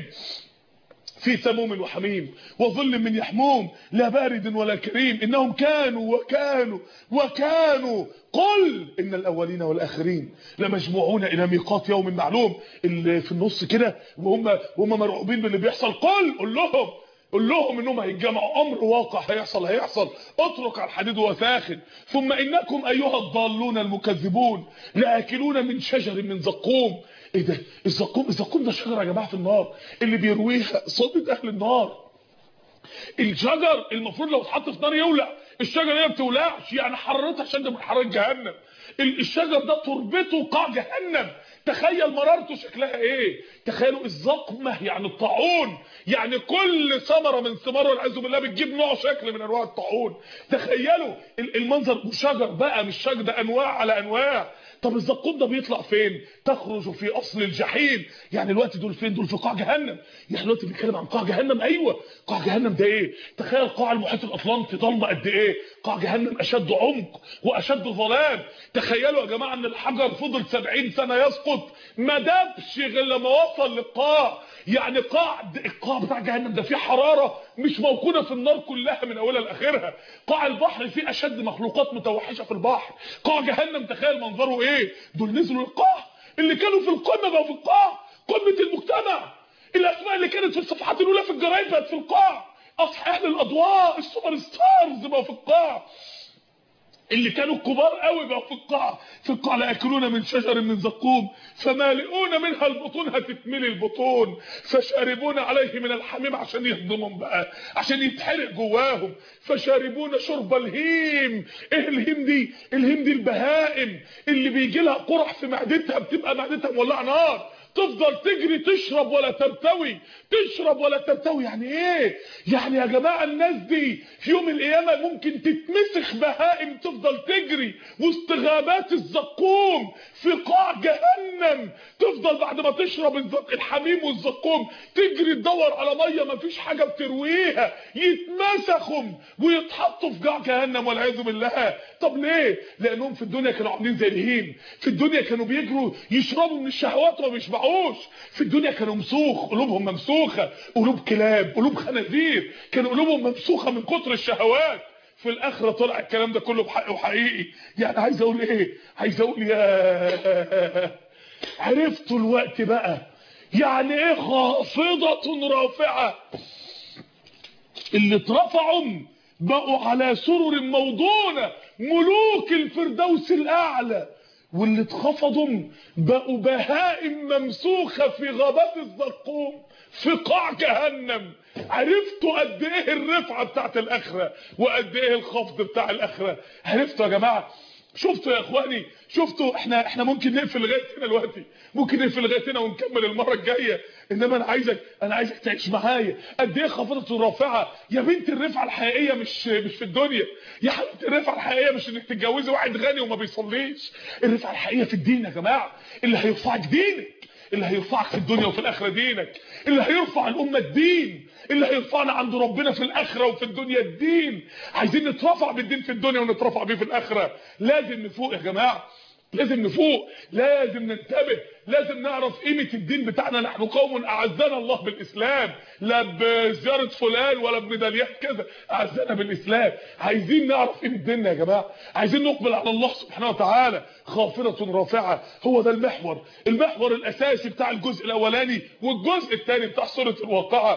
في سموم وحميم وظل من يحموم لا بارد ولا كريم انهم كانوا وكانوا وكانوا قل ان الاولين والاخرين لمجموعون الى ميقات يوم معلوم اللي في النص كده وهم وهم مرعوبين باللي بيحصل قل قول لهم قول لهم انهم هيتجمعوا امر واقع هيحصل هيحصل اترك على الحديد وساخن ثم انكم ايها الضالون المكذبون لاكلون من شجر من زقوم ايه ده الزقوم الزقوم ده شجره يا جماعه في النار اللي بيرويها صدد اهل النار الشجر المفروض لو اتحط في نار يولع الشجره دي ما بتولعش يعني حرارتها عشان ده من حراره جهنم الشجر ده تربته قاع جهنم تخيل مرارته شكلها ايه تخيلوا الزقمه يعني الطاعون يعني كل ثمره من ثمار والعياذ بالله بتجيب نوع شكل من انواع الطاعون تخيلوا المنظر شجر بقى مش شجر ده انواع على انواع طب الزقوم ده بيطلع فين تخرج في اصل الجحيم يعني الوقت دول فين دول في قاع جهنم يعني الوقت بنتكلم عن قاع جهنم ايوه قاع جهنم ده ايه تخيل قاع المحيط الاطلنطي ضلمه قد ايه قاع جهنم اشد عمق واشد ظلام تخيلوا يا جماعه ان الحجر فضل 70 سنه يسقط ما دبش غير لما وصل للقاع يعني قاع القاع بتاع جهنم ده فيه حراره مش موجوده في النار كلها من اولها لاخرها قاع البحر فيه اشد مخلوقات متوحشه في البحر قاع جهنم تخيل منظره ايه دول نزلوا القاع اللي كانوا في القمه بقوا في القاع قمه المجتمع الاسماء اللي كانت في الصفحات الاولى في الجرايد بقت في القاع اصحاب الاضواء السوبر ستارز بقوا في القاع اللي كانوا كبار قوي بقوا في القاع في القاع لاكلون من شجر من زقوم فمالئون منها البطون هتتملي البطون فشاربون عليه من الحميم عشان يهضمهم بقى عشان يتحرق جواهم فشاربون شرب الهيم ايه الهيم دي الهيم دي البهائم اللي بيجي لها قرح في معدتها بتبقى معدتها مولعه نار تفضل تجري تشرب ولا ترتوي تشرب ولا ترتوي يعني ايه يعني يا جماعه الناس دي في يوم القيامه ممكن تتمسخ بهائم تفضل تجري وسط غابات الزقوم في قاع جهنم تفضل بعد ما تشرب الزق الحميم والزقوم تجري تدور على ميه مفيش حاجه بترويها يتمسخوا ويتحطوا في قاع جهنم والعياذ بالله طب ليه لانهم في الدنيا كانوا عاملين زي الهيم في الدنيا كانوا بيجروا يشربوا من الشهوات وما بيشبعوش يرفعوش في الدنيا كانوا مسوخ قلوبهم ممسوخه قلوب كلاب قلوب خنازير كانوا قلوبهم ممسوخه من كتر الشهوات في الاخره طلع الكلام ده كله بحق وحقيقي يعني عايز اقول ايه عايز اقول يا عرفتوا الوقت بقى يعني ايه خافضه رافعه اللي اترفعوا بقوا على سرر موضونه ملوك الفردوس الاعلى واللي اتخفضوا بقوا بهائم ممسوخه في غابات الزقوم في قاع جهنم عرفتوا قد ايه الرفعه بتاعت الاخره وقد ايه الخفض بتاع الاخره عرفتوا يا جماعه شفتوا يا اخواني شفتوا احنا احنا ممكن نقفل لغايه هنا دلوقتي ممكن نقفل لغايه هنا ونكمل المره الجايه انما انا عايزك انا عايزك تعيش معايا قد ايه خفضت الرافعه يا بنت الرفعه الحقيقيه مش مش في الدنيا يا حبيبتي الرفعه الحقيقيه مش انك تتجوزي واحد غني وما بيصليش الرفعه الحقيقيه في الدين يا جماعه اللي هيرفعك دينك اللي هيرفعك في الدنيا وفي الاخره دينك اللي هيرفع الامه الدين اللي هيرفعنا عند ربنا في الاخره وفي الدنيا الدين عايزين نترفع بالدين في الدنيا ونترفع بيه في الاخره لازم نفوق يا جماعه لازم نفوق لازم ننتبه لازم نعرف قيمة الدين بتاعنا نحن قوم أعزنا الله بالإسلام لا بزيارة فلان ولا بميداليات كذا أعزنا بالإسلام عايزين نعرف قيمة ديننا يا جماعة عايزين نقبل على الله سبحانه وتعالى خافضة رافعة هو ده المحور المحور الأساسي بتاع الجزء الأولاني والجزء الثاني بتاع سورة الواقعة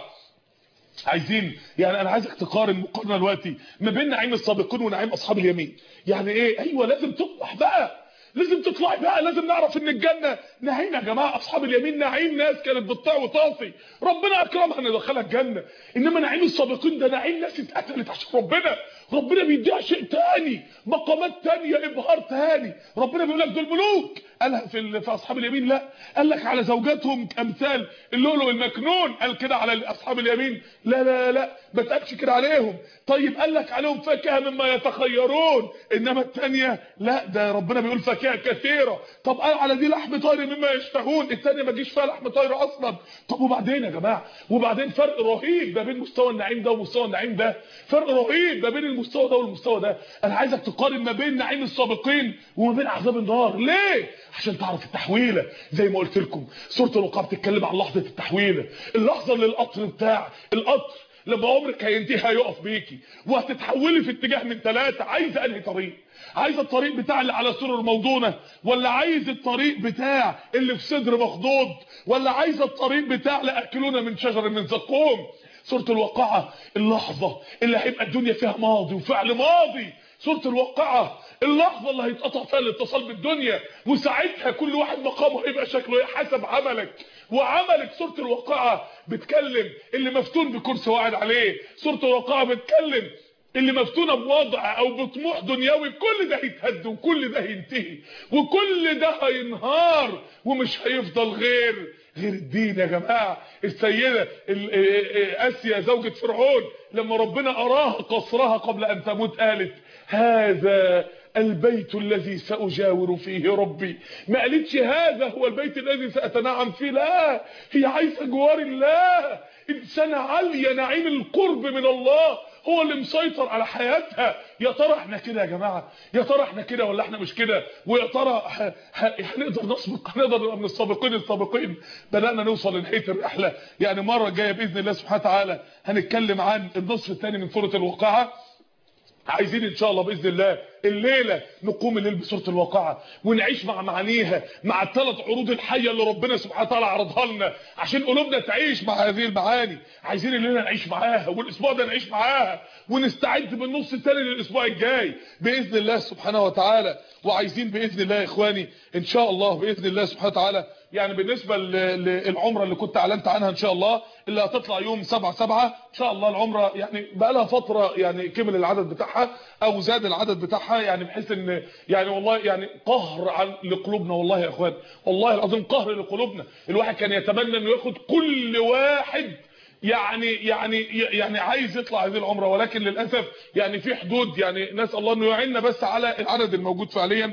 عايزين يعني انا عايزك تقارن مقارنه دلوقتي ما بين نعيم السابقين ونعيم اصحاب اليمين يعني ايه ايوه لازم تطمح بقى لازم تطلعي بقى لازم نعرف ان الجنه نعيم يا جماعه اصحاب اليمين نعيم ناس كانت بتطيع وتعصي ربنا اكرمها ان يدخلها الجنه انما نعيم السابقين ده نعيم ناس اتقتلت عشان ربنا ربنا بيديها شيء تاني مقامات تانية ابهار تاني ربنا بيقول لك دول ملوك قالها في في اصحاب اليمين لا قال لك على زوجاتهم امثال اللؤلؤ المكنون قال كده على اصحاب اليمين لا لا لا ما تقابش كده عليهم طيب قال لك عليهم فاكهه مما يتخيرون انما الثانيه لا ده ربنا بيقول فاكهه كثيره طب قال على دي لحم طير مما يشتهون الثانيه ما جيش فيها لحم طير اصلا طب وبعدين يا جماعه وبعدين فرق رهيب ما بين مستوى النعيم ده ومستوى النعيم ده فرق رهيب ما بين المستوى ده والمستوى ده انا عايزك تقارن ما بين نعيم السابقين وما بين عذاب النار ليه عشان تعرف التحويله زي ما قلت لكم سوره الوقاع بتتكلم عن لحظه التحويله اللحظه اللي القطر بتاع القطر لما عمرك هينتهي هيقف بيكي وهتتحولي في اتجاه من ثلاثه عايزه انهي طريق عايز الطريق بتاع اللي على سرر موضونه ولا عايز الطريق بتاع اللي في صدر مخضوض ولا عايز الطريق بتاع لاكلونا من شجر من زقوم سوره الواقعه اللحظه اللي هيبقى الدنيا فيها ماضي وفعل ماضي سوره الواقعه اللحظه اللي هيتقطع فيها الاتصال بالدنيا وساعتها كل واحد مقامه هيبقى شكله ايه حسب عملك وعملك سوره الواقعه بتكلم اللي مفتون بكرسي واحد عليه سوره الواقعه بتكلم اللي مفتونه بوضع او بطموح دنيوي كل ده هيتهد وكل ده هينتهي وكل ده هينهار ومش هيفضل غير غير الدين يا جماعه السيده اسيا زوجة فرعون لما ربنا اراها قصرها قبل ان تموت قالت هذا البيت الذي سأجاور فيه ربي ما قالتش هذا هو البيت الذي سأتنعم فيه لا هي عايزة جوار الله إنسانة عالية نعيم القرب من الله هو اللي مسيطر على حياتها يا ترى احنا كده يا جماعة يا ترى احنا كده ولا احنا مش كده ويا ترى هنقدر نسبق هنقدر نبقى من السابقين السابقين بدأنا نوصل لنهاية الرحلة يعني مرة جاية بإذن الله سبحانه وتعالى هنتكلم عن النصف الثاني من سورة الواقعة عايزين ان شاء الله باذن الله الليله نقوم الليل بسوره الواقعه ونعيش مع معانيها مع الثلاث عروض الحيه اللي ربنا سبحانه وتعالى عرضها لنا عشان قلوبنا تعيش مع هذه المعاني عايزين الليله نعيش معاها والاسبوع ده نعيش معاها ونستعد بالنص الثاني للاسبوع الجاي باذن الله سبحانه وتعالى وعايزين باذن الله يا اخواني ان شاء الله باذن الله سبحانه وتعالى يعني بالنسبه للعمره اللي كنت اعلنت عنها ان شاء الله اللي هتطلع يوم 7 7 ان شاء الله العمره يعني بقى لها فتره يعني كمل العدد بتاعها او زاد العدد بتاعها يعني بحيث ان يعني والله يعني قهر عن لقلوبنا والله يا اخوان والله العظيم قهر لقلوبنا الواحد كان يتمنى انه ياخد كل واحد يعني يعني يعني عايز يطلع هذه العمره ولكن للاسف يعني في حدود يعني نسال الله انه يعيننا بس على العدد الموجود فعليا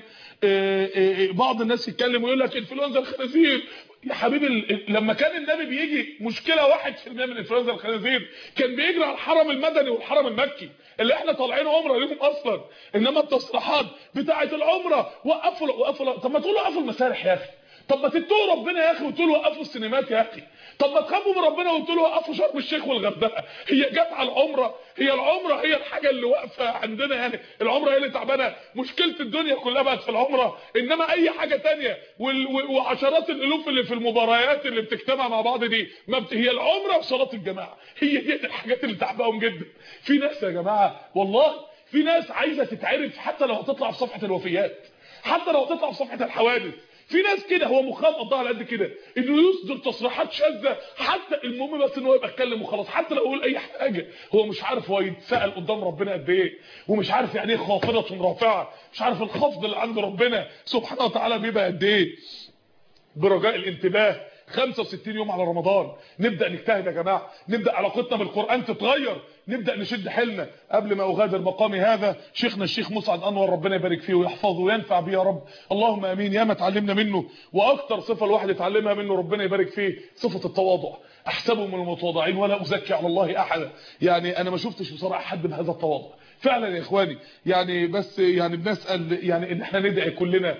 بعض الناس يتكلم ويقول لك انفلونزا الخنازير يا حبيبي لما كان النبي بيجي مشكله 1% من انفلونزا الخنازير كان بيجري على الحرم المدني والحرم المكي اللي احنا طالعين عمره ليهم اصلا انما التصريحات بتاعه العمره وقفوا وقفوا طب ما تقولوا وقفوا المسارح يا اخي طب ما تتقوا ربنا يا اخي وتقولوا وقفوا السينمات يا اخي طب ما تخافوا من ربنا وتقولوا وقفوا شرم الشيخ والغردقه هي جت على العمره هي العمره هي الحاجه اللي واقفه عندنا يعني العمره هي اللي تعبانه مشكله الدنيا كلها بقت في العمره انما اي حاجه تانية وال- و- وعشرات الالوف اللي في المباريات اللي بتجتمع مع بعض دي ما بت... هي العمره وصلاه الجماعه هي دي الحاجات اللي تعباهم جدا في ناس يا جماعه والله في ناس عايزه تتعرف حتى لو هتطلع في صفحه الوفيات حتى لو هتطلع في صفحه الحوادث في ناس كده هو مخها مقضاها على قد كده انه يصدر تصريحات شاذه حتى المهم بس ان هو يبقى اتكلم وخلاص حتى لو يقول اي حاجه هو مش عارف هو يتسال قدام ربنا قد ايه ومش عارف يعني ايه خافضه رافعه مش عارف الخفض اللي عند ربنا سبحانه وتعالى بيبقى قد ايه برجاء الانتباه 65 يوم على رمضان نبدا نجتهد يا جماعه نبدا علاقتنا بالقران تتغير نبدا نشد حيلنا قبل ما اغادر مقامي هذا شيخنا الشيخ مسعد انور ربنا يبارك فيه ويحفظه وينفع بيه يا رب اللهم امين يا ما اتعلمنا منه واكتر صفه الواحد يتعلمها منه ربنا يبارك فيه صفه التواضع احسبه من المتواضعين ولا ازكي على الله احدا يعني انا ما شفتش بصراحه حد بهذا التواضع فعلا يا اخواني يعني بس يعني بنسال يعني ان احنا ندعي كلنا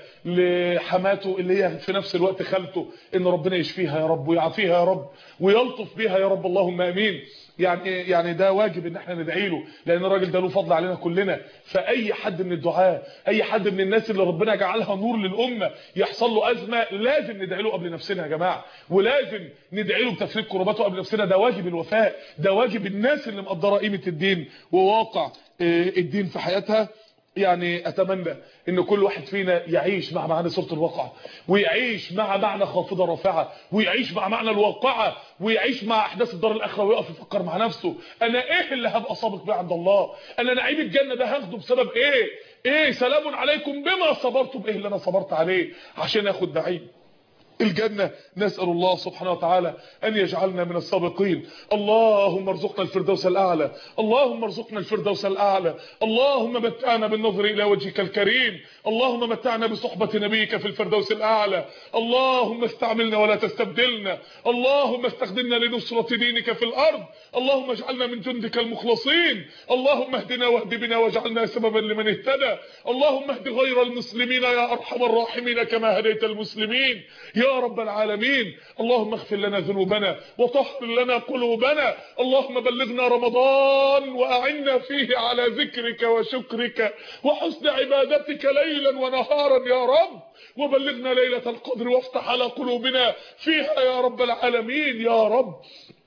لحماته اللي هي في نفس الوقت خالته ان ربنا يشفيها يا رب ويعافيها يا رب ويلطف بيها يا رب اللهم امين يعني يعني ده واجب ان احنا ندعي له لان الراجل ده له فضل علينا كلنا فاي حد من الدعاء اي حد من الناس اللي ربنا جعلها نور للامه يحصل له ازمه لازم ندعي له قبل نفسنا يا جماعه ولازم ندعي له بتفريج كرباته قبل نفسنا ده واجب الوفاء ده واجب الناس اللي مقدره قيمه الدين وواقع آه، الدين في حياتها يعني اتمنى ان كل واحد فينا يعيش مع معنى سوره الواقعه ويعيش مع معنى خافضه رافعه ويعيش مع معنى الواقعه ويعيش مع احداث الدار الاخره ويقف يفكر مع نفسه انا ايه اللي هبقى سابق بيه عند الله انا نعيم الجنه ده هاخده بسبب ايه ايه سلام عليكم بما صبرتم ايه اللي انا صبرت عليه عشان اخد نعيم الجنة نسأل الله سبحانه وتعالى أن يجعلنا من السابقين اللهم ارزقنا الفردوس الأعلى اللهم ارزقنا الفردوس الأعلى اللهم متعنا بالنظر إلى وجهك الكريم اللهم متعنا بصحبة نبيك في الفردوس الأعلى اللهم استعملنا ولا تستبدلنا اللهم استخدمنا لنصرة دينك في الأرض اللهم اجعلنا من جندك المخلصين اللهم اهدنا واهد بنا واجعلنا سببا لمن اهتدى اللهم اهد غير المسلمين يا أرحم الراحمين كما هديت المسلمين يا رب العالمين اللهم اغفر لنا ذنوبنا وطهر لنا قلوبنا اللهم بلغنا رمضان وأعنا فيه على ذكرك وشكرك وحسن عبادتك ليلا ونهارا يا رب وبلغنا ليلة القدر وافتح على قلوبنا فيها يا رب العالمين يا رب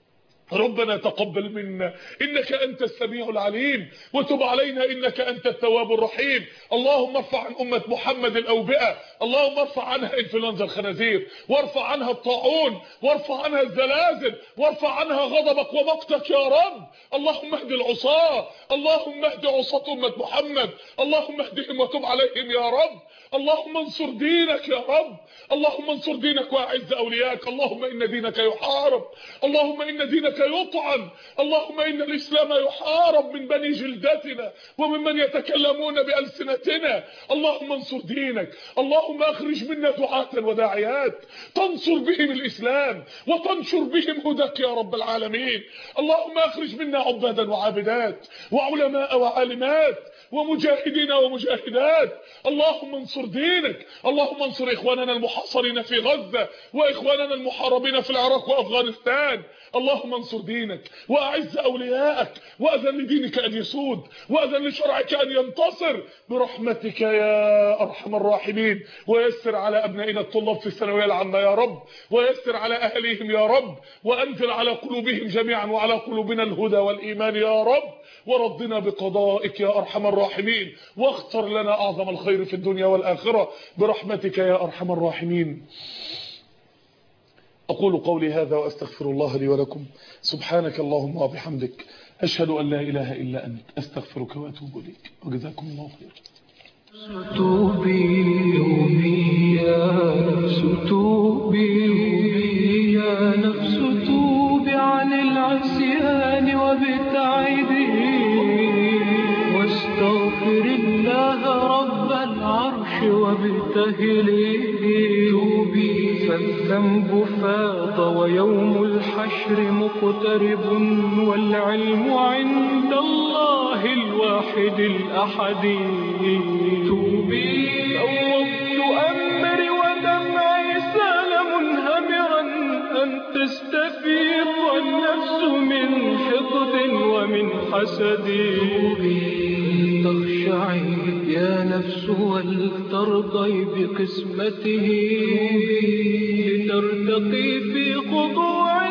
ربنا تقبل منا إنك أنت السميع العليم وتب علينا إنك أنت التواب الرحيم اللهم ارفع عن أمة محمد الأوبئة اللهم ارفع عنها إنفلونزا الخنازير وارفع عنها الطاعون وارفع عنها الزلازل وارفع عنها غضبك ومقتك يا رب اللهم اهد العصاة اللهم اهد عصاة أمة محمد اللهم اهدهم وتب عليهم يا رب اللهم انصر دينك يا رب اللهم انصر دينك واعز اولياءك اللهم ان دينك يحارب اللهم ان دينك يطعن اللهم ان الاسلام يحارب من بني جلدتنا وممن يتكلمون بالسنتنا اللهم انصر دينك اللهم اخرج منا دعاة وداعيات تنصر بهم الاسلام وتنشر بهم هداك يا رب العالمين اللهم اخرج منا عبادا وعابدات وعلماء وعالمات ومجاهدين ومجاهدات اللهم انصر دينك اللهم انصر اخواننا المحاصرين في غزة واخواننا المحاربين في العراق وافغانستان اللهم انصر دينك واعز اولياءك واذن لدينك ان يسود واذن لشرعك ان ينتصر برحمتك يا ارحم الراحمين ويسر على ابنائنا الطلاب في الثانويه العامه يا رب ويسر على اهليهم يا رب وانزل على قلوبهم جميعا وعلى قلوبنا الهدى والايمان يا رب ورضنا بقضائك يا ارحم الراحمين واختر لنا اعظم الخير في الدنيا والاخره برحمتك يا ارحم الراحمين أقول قولي هذا وأستغفر الله لي ولكم سبحانك اللهم وبحمدك أشهد أن لا إله إلا أنت أستغفرك وأتوب إليك وجزاكم الله خيرا توبي يا نفس توبي يا نفس توبي عن العصيان وابتعدي واستغفر الله رب العرش وابتهلي توبي فالذنب فاض ويوم الحشر مقترب والعلم عند الله الواحد الأحد توبي فوضت أمري ودمعي سال من حقد ومن حسد تخشعي يا نفس ولترضي بقسمته لترتقي في خضوع